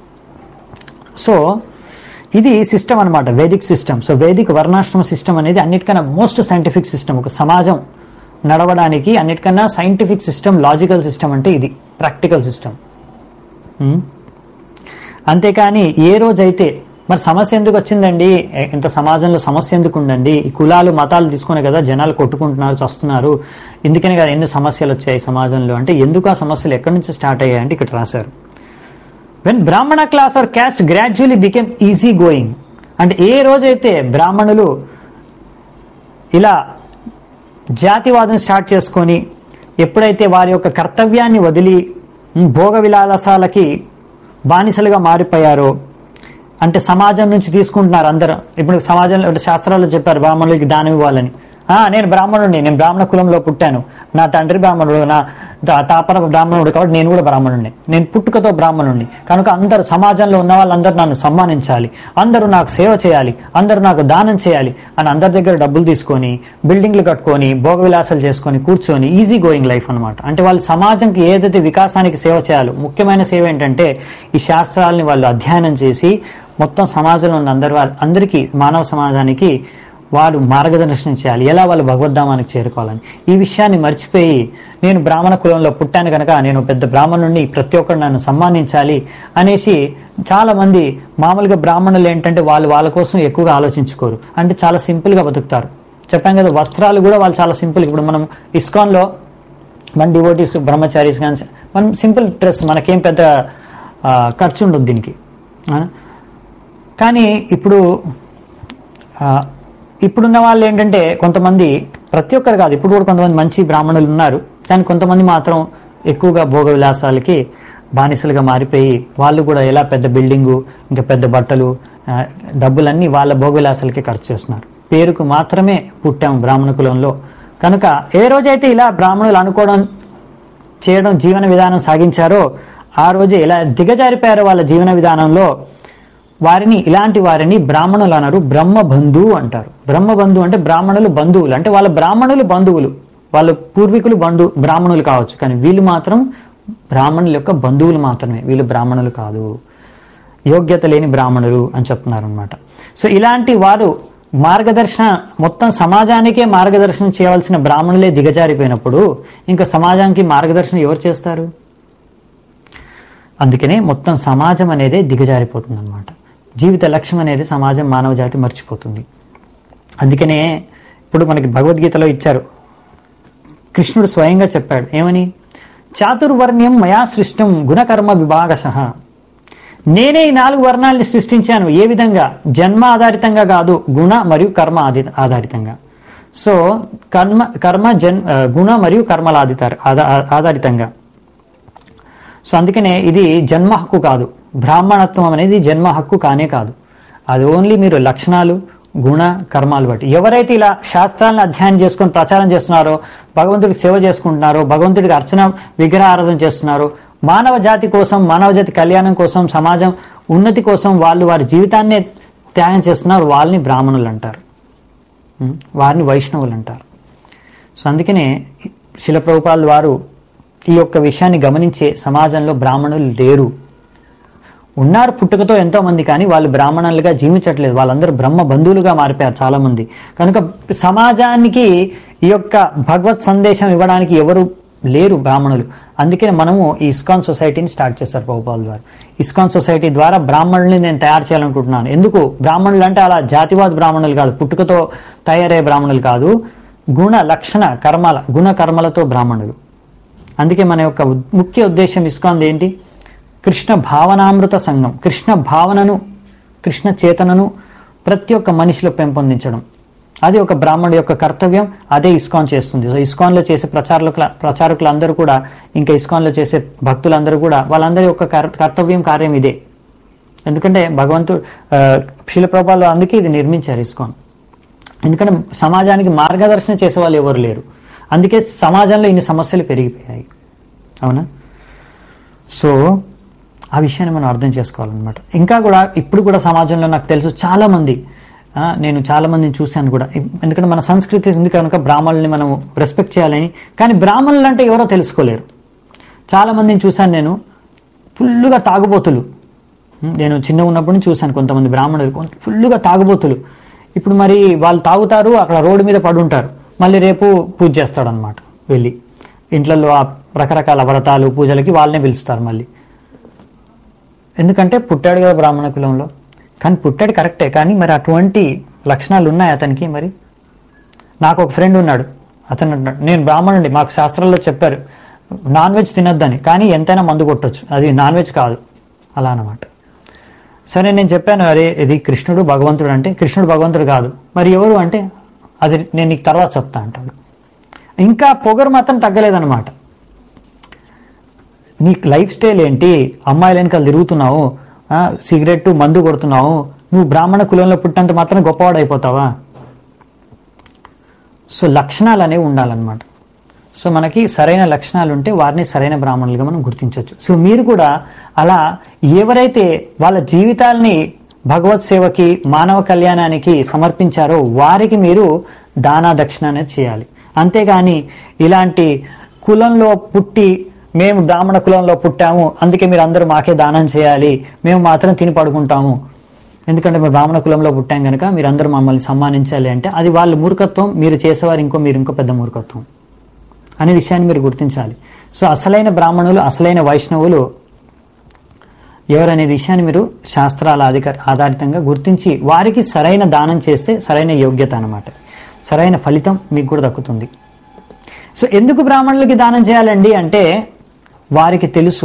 సో ఇది సిస్టమ్ అనమాట Vedic system so Vedic varnashrama system అనేది అన్నిటికన్నా మోస్ట్ సైంటిఫిక్ సిస్టమ్ ఒక సమాజం నడవడానికి అన్నిటికన్నా సైంటిఫిక్ సిస్టమ్ లాజికల్ సిస్టమ్ అంటే ఇది ప్రాక్టికల్ సిస్టమ్ అంతేకాని ఏ రోజైతే మరి సమస్య ఎందుకు వచ్చిందండి ఎ- ఇంత సమాజంలో సమస్య ఎందుకు ఉందండి ఈ కులాలు మతాలు తీసుకునే కదా జనాలు కొట్టుకుంటున్నారు చస్తున్నారు ఎందుకని కదా ఎన్ని సమస్యలు వచ్చాయి సమాజంలో అంటే ఎందుకు ఆ సమస్యలు ఎక్కడి నుంచి స్టార్ట్ అయ్యాయి అంటే ఇక్కడ రాశారు when brahmana class or caste gradually became easy going అంటే ఏ రోజైతే బ్రాహ్మణులు ఇలా జాతివాదం స్టార్ట్ చేసుకొని ఎప్పుడైతే వారి యొక్క కర్తవ్యాన్ని వదిలి ఉమ్, భోగ విలాసాలకి బానిసలుగా మారిపోయారో అంటే సమాజం నుంచి తీసుకుంటున్నారు అందరూ ఇప్పుడు సమాజంలో అంటే శాస్త్రాల్లో చెప్పారు బ్రాహ్మణులకి దానం ఇవ్వాలని ఆ, నేను బ్రాహ్మణుడిని నేను బ్రాహ్మణ కులంలో పుట్టాను నా తండ్రి బ్రాహ్మణుడు నా తా- తాపన బ్రాహ్మణుడు కాబట్టి నేను కూడా బ్రాహ్మణుడిని నేను పుట్టుకతో బ్రాహ్మణుడిని కనుక అందరు సమాజంలో ఉన్న వాళ్ళందరూ నన్ను సమ్మానించాలి అందరూ నాకు సేవ చేయాలి అందరూ నాకు దానం చేయాలి అని అందరి దగ్గర డబ్బులు తీసుకొని బిల్డింగ్లు కట్టుకొని భోగ విలాసాలు చేసుకొని కూర్చొని ఈజీ గోయింగ్ లైఫ్ అన్నమాట అంటే వాళ్ళు సమాజంకి ఏదైతే వికాసానికి సేవ చేయాలో ముఖ్యమైన సేవ ఏంటంటే ఈ శాస్త్రాలని వాళ్ళు అధ్యయనం చేసి మొత్తం సమాజంలో ఉన్న అందరి వారి అందరికీ మానవ సమాజానికి వారు మార్గదర్శనం చేయాలి ఎలా వాళ్ళు భగవద్ధామానికి చేరుకోవాలని ఈ విషయాన్ని మర్చిపోయి నేను బ్రాహ్మణ కులంలో పుట్టాను కనుక నేను పెద్ద బ్రాహ్మణుడిని ప్రతి ఒక్కరు నన్ను సమ్మానించాలి అనేసి చాలా మంది మామూలుగా బ్రాహ్మణులు ఏంటంటే వాళ్ళు వాళ్ళ కోసం ఎక్కువగా ఆలోచించుకోరు అంటే చాలా సింపుల్గా బతుకుతారు చెప్పాం కదా వస్త్రాలు కూడా వాళ్ళు చాలా సింపుల్ ఇప్పుడు మనం ఇస్కాన్లో మన డివోటీస్ బ్రహ్మచారీస్ కానీ మనం సింపుల్ డ్రెస్ మనకేం పెద్ద ఆ, ఖర్చు ఉండదు దీనికి ఆ? కానీ ఇప్పుడు ఆ, ఇప్పుడున్న వాళ్ళు ఏంటంటే కొంతమంది ప్రతి ఒక్కరు కాదు ఇప్పుడు కూడా కొంతమంది మంచి బ్రాహ్మణులు ఉన్నారు కానీ కొంతమంది మాత్రం ఎక్కువగా భోగ విలాసాలకి బానిసలుగా మారిపోయి వాళ్ళు కూడా ఎలా పెద్ద బిల్డింగు ఇంకా పెద్ద బట్టలు ఆ, డబ్బులన్నీ వాళ్ళ భోగ విలాసాలకి ఖర్చు చేస్తున్నారు పేరుకు మాత్రమే పుట్టాం బ్రాహ్మణ కులంలో కనుక ఏ రోజైతే ఇలా బ్రాహ్మణులు అనుకోవడం చేయడం జీవన విధానం సాగించారో ఆ రోజే ఇలా దిగజారిపోయారో వాళ్ళ జీవన విధానంలో వారిని ఇలాంటి వారిని బ్రాహ్మణులు అన్నారు బ్రహ్మబంధు అంటారు బ్రహ్మబంధు అంటే బ్రాహ్మణులు బంధువులు అంటే వాళ్ళ బ్రాహ్మణులు బంధువులు వాళ్ళ పూర్వీకులు బంధు బ్రాహ్మణులు కావచ్చు కానీ వీళ్ళు మాత్రం బ్రాహ్మణుల యొక్క బంధువులు మాత్రమే వీళ్ళు బ్రాహ్మణులు కాదు యోగ్యత లేని బ్రాహ్మణులు అని చెప్తున్నారు అనమాట సో ఇలాంటి వారు మార్గదర్శన మొత్తం సమాజానికే మార్గదర్శనం చేయవలసిన బ్రాహ్మణులే దిగజారిపోయినప్పుడు ఇంకా సమాజానికి మార్గదర్శనం ఎవరు చేస్తారు అందుకనే మొత్తం సమాజం అనేది దిగజారిపోతుంది అనమాట జీవిత లక్ష్యం అనేది సమాజం మానవ జాతి మర్చిపోతుంది అందుకనే ఇప్పుడు మనకి భగవద్గీతలో ఇచ్చారు కృష్ణుడు స్వయంగా చెప్పాడు ఏమని చాతుర్వర్ణ్యం మయా సృష్టం గుణకర్మ విభాగశ నేనే ఈ నాలుగు వర్ణాలని సృష్టించాను ఏ విధంగా జన్మ ఆధారితంగా కాదు గుణ మరియు కర్మ ఆది ఆధారితంగా సో కర్మ కర్మ జన్ ఆ, గుణ మరియు కర్మల ఆధారిత ఆధా- ఆధారితంగా సో అందుకనే ఇది జన్మ హక్కు కాదు బ్రాహ్మణత్వం అనేది జన్మ హక్కు కానే కాదు అది ఓన్లీ మీరు లక్షణాలు గుణ కర్మాలు బట్టి ఎవరైతే ఇలా శాస్త్రాలను అధ్యయనం చేసుకొని ప్రచారం చేస్తున్నారో భగవంతుడికి సేవ చేసుకుంటున్నారో భగవంతుడికి అర్చన విగ్రహ ఆరాధన చేస్తున్నారో మానవ జాతి కోసం మానవ జాతి కళ్యాణం కోసం సమాజం ఉన్నతి కోసం వాళ్ళు వారి జీవితాన్నే త్యాగం చేస్తున్నారు వాళ్ళని బ్రాహ్మణులు అంటారు ఉం? వారిని వైష్ణవులు అంటారు సో అందుకనే శిల ప్రభుపాల్ వారు ఈ యొక్క విషయాన్ని గమనించే సమాజంలో బ్రాహ్మణులు లేరు ఉన్నారు పుట్టుకతో ఎంతో మంది కానీ వాళ్ళు బ్రాహ్మణులుగా జీవించట్లేదు వాళ్ళందరూ బ్రహ్మ బంధువులుగా మారిపోయారు చాలా మంది కనుక సమాజానికి ఈ యొక్క భగవత్ సందేశం ఇవ్వడానికి ఎవరు లేరు బ్రాహ్మణులు అందుకనే మనము ఈ ఇస్కాన్ సొసైటీని స్టార్ట్ చేస్తారు ప్రభుపాల్ గారు ఇస్కాన్ సొసైటీ ద్వారా బ్రాహ్మణుల్ని నేను తయారు చేయాలనుకుంటున్నాను ఎందుకు బ్రాహ్మణులు అంటే అలా జాతివాద బ్రాహ్మణులు కాదు పుట్టుకతో తయారయ్యే బ్రాహ్మణులు కాదు గుణ లక్షణ కర్మల గుణ కర్మలతో బ్రాహ్మణులు అందుకే మన యొక్క ఉద్- ముఖ్య ఉద్దేశం ఇస్కాన్ ఏంటి కృష్ణ భావనామృత సంఘం కృష్ణ భావనను కృష్ణ చేతనను ప్రతి ఒక్క మనిషిలో పెంపొందించడం అది ఒక బ్రాహ్మణుడి యొక్క కర్తవ్యం అదే ఇస్కాన్ చేస్తుంది సో ఇస్కాన్లో చేసే ప్రచారకుల ప్రచారకులందరూ కూడా ఇంకా ఇస్కాన్లో చేసే భక్తులందరూ కూడా వాళ్ళందరి యొక్క కర్- కర్తవ్యం కార్యం ఇదే ఎందుకంటే భగవంతుడు ఆ, శిలప్రభాలు అందుకే ఇది నిర్మించారు ఇస్కాన్ ఎందుకంటే సమాజానికి మార్గదర్శనం చేసే వాళ్ళు ఎవరు లేరు అందుకే సమాజంలో ఇన్ని సమస్యలు పెరిగిపోయాయి అవునా సో ఆ విషయాన్ని మనం అర్థం చేసుకోవాలన్నమాట ఇంకా కూడా ఇప్పుడు కూడా సమాజంలో నాకు తెలుసు చాలా మంది ఆ, నేను చాలా మందిని చూశాను కూడా ఎందుకంటే మన సంస్కృతి ఉంది కనుక బ్రాహ్మణుల్ని మనం రెస్పెక్ట్ చేయాలని కానీ బ్రాహ్మణులు అంటే ఎవరో తెలుసుకోలేరు చాలా మందిని చూశాను నేను ఫుల్లుగా తాగుబోతులు ఉం, నేను చిన్న ఉన్నప్పటి నుంచి చూశాను కొంతమంది బ్రాహ్మణులు కొంత ఫుల్లుగా తాగుబోతులు ఇప్పుడు మరి వాళ్ళు తాగుతారు అక్కడ రోడ్డు మీద పడుంటారు మళ్ళీ రేపు పూజ చేస్తాడు అనమాట వెళ్ళి ఇంట్లలో ఆ రకరకాల వ్రతాలు పూజలకి వాళ్ళనే పిలుస్తారు మళ్ళీ ఎందుకంటే పుట్టాడు కదా బ్రాహ్మణ కులంలో కానీ పుట్టాడు కరెక్టే కానీ మరి అటువంటి లక్షణాలు ఉన్నాయి అతనికి మరి నాకు ఒక ఫ్రెండ్ ఉన్నాడు అతను అన్నాడు నేను బ్రాహ్మణుడి మాకు శాస్త్రాల్లో చెప్పారు నాన్ వెజ్ తినొద్దని కానీ ఎంతైనా మందు కొట్టొచ్చు అది నాన్ వెజ్ కాదు అలా అన్నమాట సరే నేను చెప్పాను అరే ఇది కృష్ణుడు భగవంతుడు అంటే కృష్ణుడు భగవంతుడు కాదు మరి ఎవరు అంటే అది నేను నీకు తర్వాత చెప్తా అంటాడు ఇంకా పొగరు మాత్రం తగ్గలేదన్నమాట నీ లైఫ్ స్టైల్ ఏంటి అమ్మాయిల వెనకాల తిరుగుతున్నావు ఆ, సిగరెట్ మందు కొడుతున్నావు నువ్వు బ్రాహ్మణ కులంలో పుట్టంత మాత్రం గొప్పవాడు అయిపోతావా సో లక్షణాలు అనేవి ఉండాలన్నమాట సో మనకి సరైన లక్షణాలు ఉంటే వారిని సరైన బ్రాహ్మణులుగా మనం గుర్తించవచ్చు సో మీరు కూడా అలా ఎవరైతే వాళ్ళ జీవితాల్ని భగవత్ సేవకి మానవ కళ్యాణానికి సమర్పించారో వారికి మీరు దానా దక్షిణ అనేది చేయాలి అంతేగాని ఇలాంటి కులంలో పుట్టి మేము బ్రాహ్మణ కులంలో పుట్టాము అందుకే మీరు అందరూ మాకే దానం చేయాలి మేము మాత్రం తిని పడుకుంటాము ఎందుకంటే మేము బ్రాహ్మణ కులంలో పుట్టాం కనుక మీరందరూ మమ్మల్ని సమ్మానించాలి అంటే అది వాళ్ళ మూర్ఖత్వం మీరు చేసేవారు ఇంకో మీరు ఇంకో పెద్ద మూర్ఖత్వం అనే విషయాన్ని మీరు గుర్తించాలి సో అసలైన బ్రాహ్మణులు అసలైన వైష్ణవులు ఎవరనే విషయాన్ని మీరు శాస్త్రాల అధిక ఆధారితంగా గుర్తించి వారికి సరైన దానం చేస్తే సరైన యోగ్యత అన్నమాట సరైన ఫలితం మీకు కూడా దక్కుతుంది సో ఎందుకు బ్రాహ్మణులకి దానం చేయాలండి అంటే వారికి తెలుసు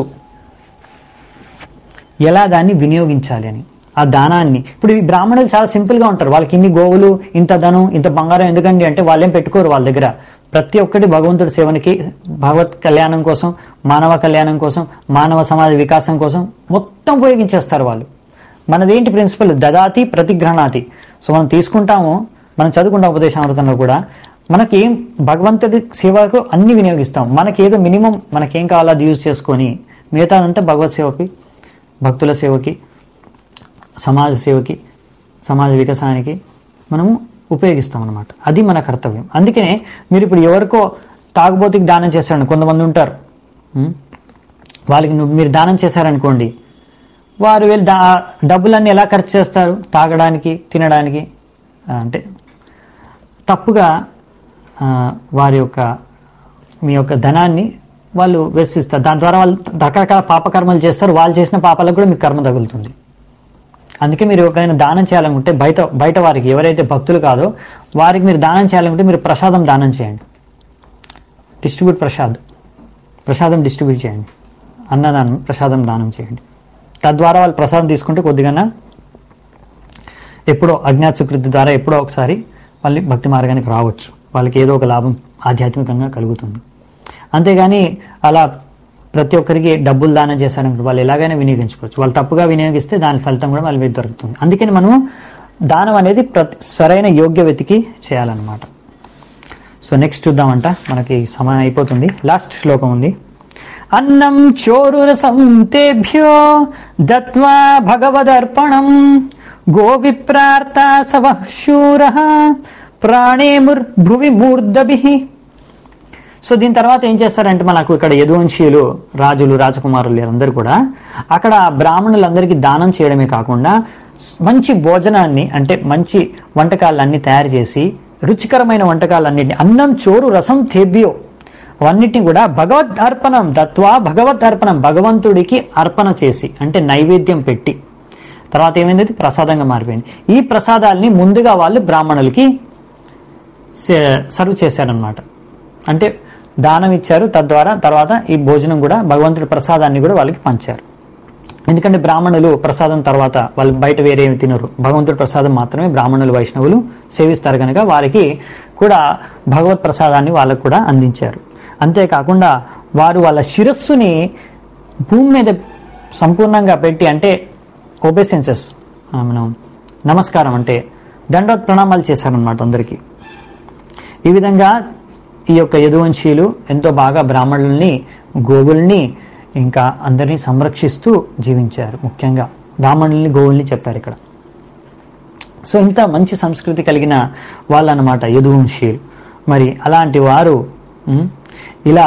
ఎలా దాన్ని వినియోగించాలి అని ఆ దానాన్ని ఇప్పుడు ఈ బ్రాహ్మణులు చాలా సింపుల్గా ఉంటారు వాళ్ళకి ఇన్ని గోవులు ఇంత ధనం ఇంత బంగారం ఎందుకండి అంటే వాళ్ళేం పెట్టుకోరు వాళ్ళ దగ్గర ప్రతి ఒక్కటి భగవంతుడి సేవనికి భగవత్ కళ్యాణం కోసం మానవ కళ్యాణం కోసం మానవ సమాజ వికాసం కోసం మొత్తం ఉపయోగించేస్తారు వాళ్ళు మనదేంటి ప్రిన్సిపల్ దదాతి ప్రతిగ్రహణాతి సో మనం తీసుకుంటాము మనం చదువుకుంటాం ఉపదేశామృతంలో కూడా మనకి ఏం భగవంతుడి సేవకు అన్ని వినియోగిస్తాం మనకి ఏదో మినిమం మనకేం కావాలో అది యూజ్ చేసుకొని మిగతాదంతా భగవత్ సేవకి భక్తుల సేవకి సమాజ సేవకి సమాజ వికాసానికి మనము ఉపయోగిస్తాం అనమాట అది మన కర్తవ్యం అందుకనే మీరు ఇప్పుడు ఎవరికో తాగుబోతుకి దానం చేస్తారని కొంతమంది ఉంటారు ఉం? వాళ్ళకి నువ్వు మీరు దానం చేశారనుకోండి వారు వెళ్ళి దా డబ్బులన్నీ ఎలా ఖర్చు చేస్తారు తాగడానికి తినడానికి ఆ, అంటే తప్పుగా ఆ, వారి యొక్క మీ యొక్క ధనాన్ని వాళ్ళు వెచ్చిస్తారు దాని ద్వారా వాళ్ళు రకరకాల పాపకర్మలు చేస్తారు వాళ్ళు చేసిన పాపాలకు కూడా మీకు కర్మ తగులుతుంది అందుకే మీరు ఎప్పుడైనా దానం చేయాలనుకుంటే బయట బయట వారికి ఎవరైతే భక్తులు కాదో వారికి మీరు దానం చేయాలనుకుంటే మీరు ప్రసాదం దానం చేయండి డిస్ట్రిబ్యూట్ ప్రసాద్ ప్రసాదం డిస్ట్రిబ్యూట్ చేయండి అన్నదానం ప్రసాదం దానం చేయండి తద్వారా వాళ్ళు ప్రసాదం తీసుకుంటే కొద్దిగా ఎప్పుడో అజ్ఞాత సుకృతి ద్వారా ఎప్పుడో ఒకసారి వాళ్ళని భక్తి మార్గానికి రావచ్చు వాళ్ళకి ఏదో ఒక లాభం ఆధ్యాత్మికంగా కలుగుతుంది అంతేగాని అలా ప్రతి ఒక్కరికి డబ్బులు దానం చేశారనుకుంటే వాళ్ళు ఎలాగైనా వినియోగించుకోవచ్చు వాళ్ళు తప్పుగా వినియోగిస్తే దాని ఫలితం కూడా వాళ్ళ మీద దొరుకుతుంది అందుకని మనము దానం అనేది ప్రతి సరైన యోగ్య వ్యక్తికి చేయాలన్నమాట సో నెక్స్ట్ చూద్దామంట మనకి సమయం అయిపోతుంది లాస్ట్ శ్లోకం ఉంది అన్నం చోరురసం తేభ్యో దత్వా భగవదర్పణం గోవిప్రార్త సవ శూర ప్రాణేముర్భువి మూర్ధభి సో దీని తర్వాత ఏం చేస్తారంటే మనకు ఇక్కడ యదువంశీయులు రాజులు రాజకుమారులు అందరూ కూడా అక్కడ బ్రాహ్మణులందరికీ దానం చేయడమే కాకుండా మంచి భోజనాన్ని అంటే మంచి వంటకాలన్నీ తయారు చేసి రుచికరమైన వంటకాలన్నింటినీ అన్నం చోరు రసం తేబ్యో అవన్నిటిని కూడా భగవద్ అర్పణం దత్వా భగవద్ అర్పణం భగవంతుడికి అర్పణ చేసి అంటే నైవేద్యం పెట్టి తర్వాత ఏమైంది అది ప్రసాదంగా మారిపోయింది ఈ ప్రసాదాల్ని ముందుగా వాళ్ళు బ్రాహ్మణులకి సే- సర్వ్ చేశారనమాట అంటే దానం ఇచ్చారు తద్వారా తర్వాత ఈ భోజనం కూడా భగవంతుడి ప్రసాదాన్ని కూడా వాళ్ళకి పంచారు ఎందుకంటే బ్రాహ్మణులు ప్రసాదం తర్వాత వాళ్ళు బయట వేరే ఏమి తినరు భగవంతుడి ప్రసాదం మాత్రమే బ్రాహ్మణులు వైష్ణవులు సేవిస్తారు కనుక వారికి కూడా భగవత్ ప్రసాదాన్ని వాళ్ళకు కూడా అందించారు అంతేకాకుండా వారు వాళ్ళ శిరస్సుని భూమి మీద సంపూర్ణంగా పెట్టి అంటే ఒబెసెన్సెస్ మనం నమస్కారం అంటే దండోత్ ప్రణామాలు చేశారనమాట అందరికీ ఈ విధంగా ఈ యొక్క యదువంశీయులు ఎంతో బాగా బ్రాహ్మణుల్ని గోవుల్ని ఇంకా అందరినీ సంరక్షిస్తూ జీవించారు ముఖ్యంగా బ్రాహ్మణుల్ని గోవుల్ని చెప్పారు ఇక్కడ సో ఇంత మంచి సంస్కృతి కలిగిన వాళ్ళన్నమాట యదువంశీయులు మరి అలాంటి వారు ఉమ్, ఇలా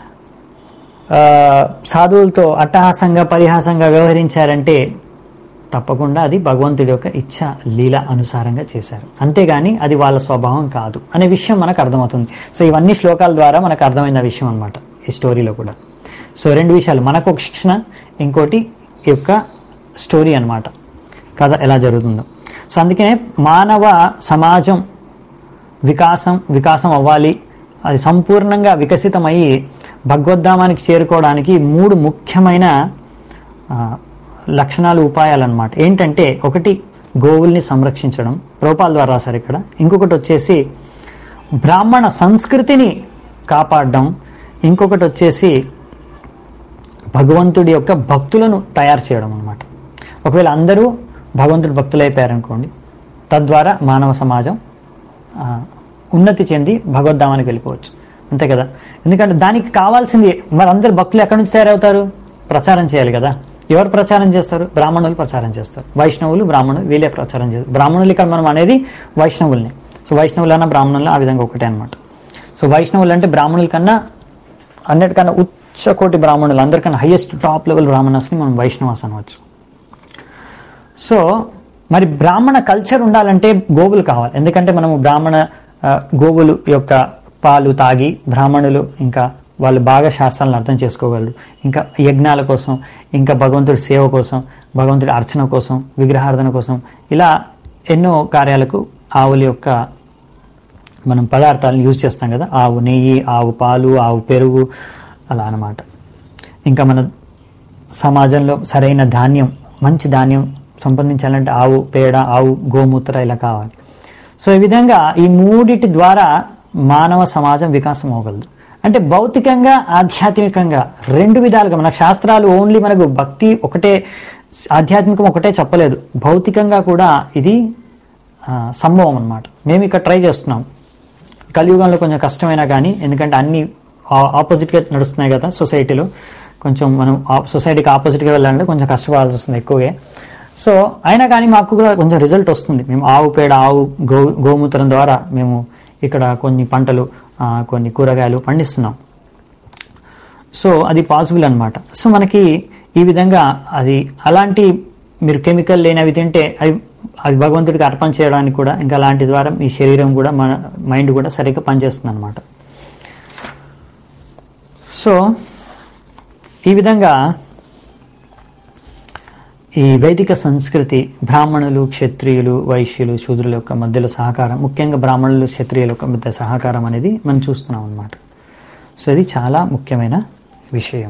ఆ, సాధువులతో అట్టహాసంగా పరిహాసంగా వ్యవహరించారంటే తప్పకుండా అది భగవంతుడి యొక్క ఇచ్ఛ లీల అనుసారంగా చేశారు అంతేగాని అది వాళ్ళ స్వభావం కాదు అనే విషయం మనకు అర్థమవుతుంది సో ఇవన్నీ శ్లోకాల ద్వారా మనకు అర్థమైన విషయం అనమాట ఈ స్టోరీలో కూడా సో రెండు విషయాలు మనకు ఒక శిక్షణ ఇంకోటి ఈ యొక్క స్టోరీ అన్నమాట కథ ఎలా జరుగుతుందో సో అందుకనే మానవ సమాజం వికాసం వికాసం అవ్వాలి అది సంపూర్ణంగా వికసితమయ్యి భగవద్ధామానికి చేరుకోవడానికి మూడు ముఖ్యమైన ఆ, లక్షణాలు ఉపాయాలు అనమాట ఏంటంటే ఒకటి గోవుల్ని సంరక్షించడం రూపాల ద్వారా రాశారు ఇక్కడ ఇంకొకటి వచ్చేసి బ్రాహ్మణ సంస్కృతిని కాపాడడం ఇంకొకటి వచ్చేసి భగవంతుడి యొక్క భక్తులను తయారు చేయడం అనమాట ఒకవేళ అందరూ భగవంతుడి భక్తులు అయిపోయారనుకోండి తద్వారా మానవ సమాజం ఆ, ఉన్నతి చెంది భగవద్ధామానికి వెళ్ళిపోవచ్చు అంతే కదా ఎందుకంటే దానికి కావాల్సింది మరి అందరు భక్తులు ఎక్కడి నుంచి తయారవుతారు ప్రచారం చేయాలి కదా ఎవరు ప్రచారం చేస్తారు బ్రాహ్మణులు ప్రచారం చేస్తారు వైష్ణవులు బ్రాహ్మణులు వీళ్ళే ప్రచారం చేస్తారు బ్రాహ్మణులు ఇక్కడ మనం అనేది వైష్ణవుల్ని సో వైష్ణవులన్నా బ్రాహ్మణులు ఆ విధంగా ఒకటే అనమాట సో వైష్ణవులు అంటే బ్రాహ్మణుల కన్నా అన్నిటికన్నా ఉచ్చకోటి బ్రాహ్మణులు అందరికన్నా హైయెస్ట్ టాప్ లెవెల్ బ్రాహ్మణస్ని మనం వైష్ణవాస్ అనవచ్చు సో మరి బ్రాహ్మణ కల్చర్ ఉండాలంటే గోవులు కావాలి ఎందుకంటే మనము బ్రాహ్మణ ఆ, గోవులు యొక్క పాలు తాగి బ్రాహ్మణులు ఇంకా వాళ్ళు బాగా శాస్త్రాలను అర్థం చేసుకోగలరు ఇంకా యజ్ఞాల కోసం ఇంకా భగవంతుడి సేవ కోసం భగవంతుడి అర్చన కోసం విగ్రహార్థన కోసం ఇలా ఎన్నో కార్యాలకు ఆవుల యొక్క మనం పదార్థాలను యూజ్ చేస్తాం కదా ఆవు నెయ్యి ఆవు పాలు ఆవు పెరుగు అలా అన్నమాట ఇంకా మన సమాజంలో సరైన ధాన్యం మంచి ధాన్యం సంపాదించాలంటే ఆవు పేడ ఆవు గోమూత్ర ఇలా కావాలి సో ఈ విధంగా ఈ మూడిటి ద్వారా మానవ సమాజం వికాసం అవ్వగలదు అంటే భౌతికంగా ఆధ్యాత్మికంగా రెండు విధాలుగా మన శాస్త్రాలు ఓన్లీ మనకు భక్తి ఒకటే ఆధ్యాత్మికం ఒకటే చెప్పలేదు భౌతికంగా కూడా ఇది ఆ, సంభవం అన్నమాట మేము ఇక్కడ ట్రై చేస్తున్నాం కలియుగంలో కొంచెం కష్టమైనా కానీ ఎందుకంటే అన్ని ఆ- ఆపోజిట్గా నడుస్తున్నాయి కదా సొసైటీలో కొంచెం మనం ఆ- సొసైటీకి ఆపోజిట్గా వెళ్ళాలంటే కొంచెం కష్టపడాల్సి వస్తుంది ఎక్కువగా సో అయినా కానీ మాకు కూడా కొంచెం రిజల్ట్ వస్తుంది మేము ఆవు పేడ ఆవు గో గోమూత్రం ద్వారా మేము ఇక్కడ కొన్ని పంటలు ఆ, కొన్ని కూరగాయలు పండిస్తున్నాం సో అది పాసిబుల్ అన్నమాట సో మనకి ఈ విధంగా అది అలాంటి మీరు కెమికల్ లేనివి తింటే అవి అవి భగవంతుడికి అర్పణ చేయడానికి కూడా ఇంకా అలాంటి ద్వారా మీ శరీరం కూడా మన మైండ్ కూడా సరిగ్గా పనిచేస్తుంది అనమాట సో ఈ విధంగా ఈ వైదిక సంస్కృతి బ్రాహ్మణులు క్షత్రియులు వైశ్యులు శూద్రుల యొక్క మధ్యలో సహకారం ముఖ్యంగా బ్రాహ్మణులు క్షత్రియుల యొక్క మధ్య సహకారం అనేది మనం చూస్తున్నాం అన్నమాట సో ఇది చాలా ముఖ్యమైన విషయం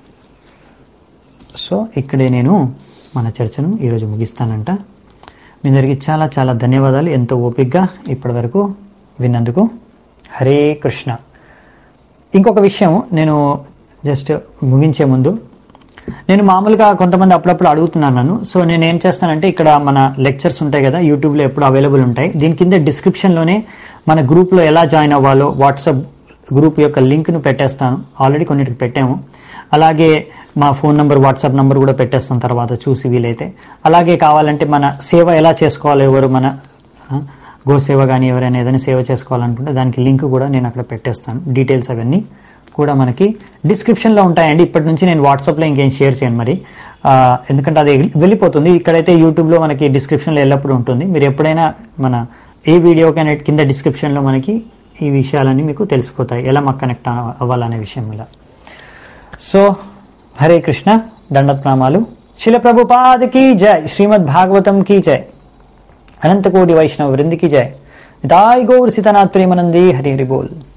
సో ఇక్కడే నేను మన చర్చను ఈరోజు ముగిస్తానంట మీ అందరికీ చాలా చాలా ధన్యవాదాలు ఎంతో ఓపికగా ఇప్పటివరకు విన్నందుకు హరే కృష్ణ ఇంకొక విషయం నేను జస్ట్ ముగించే ముందు నేను మామూలుగా కొంతమంది అప్పుడప్పుడు అడుగుతున్నాను నన్ను సో నేను ఏం చేస్తానంటే ఇక్కడ మన లెక్చర్స్ ఉంటాయి కదా యూట్యూబ్లో ఎప్పుడు అవైలబుల్ ఉంటాయి దీని కింద డిస్క్రిప్షన్లోనే మన గ్రూప్లో ఎలా జాయిన్ అవ్వాలో వాట్సాప్ గ్రూప్ యొక్క లింక్ను పెట్టేస్తాను ఆల్రెడీ కొన్నిటికి పెట్టాము అలాగే మా ఫోన్ నంబర్ వాట్సాప్ నంబర్ కూడా పెట్టేస్తాం తర్వాత చూసి వీలైతే అలాగే కావాలంటే మన సేవ ఎలా చేసుకోవాలి ఎవరు మన ఆ, గోసేవ కానీ ఎవరైనా ఏదైనా సేవ చేసుకోవాలనుకుంటే దానికి లింక్ కూడా నేను అక్కడ పెట్టేస్తాను డీటెయిల్స్ అవన్నీ కూడా మనకి డిస్క్రిప్షన్లో ఉంటాయండి ఇప్పటి నుంచి నేను వాట్సాప్లో ఇంకేం షేర్ చేయను మరి ఆ, ఎందుకంటే అది వెళ్ళిపోతుంది ఇక్కడైతే యూట్యూబ్లో మనకి డిస్క్రిప్షన్లో ఎల్లప్పుడూ ఉంటుంది మీరు ఎప్పుడైనా మన ఏ వీడియోకైనా కింద డిస్క్రిప్షన్లో మనకి ఈ విషయాలన్నీ మీకు తెలిసిపోతాయి ఎలా మాకు కనెక్ట్ అవ్వాలనే విషయం ఇలా సో హరే కృష్ణ దండత్ ప్రణామాలు శిల ప్రభుపాద్ की जय श्रीमद् भागवतम की जय अनंत कोटि वैष्णव वृंद की जय दाई गौर सीतानाथ प्रेमानंदी हरि हरि बोल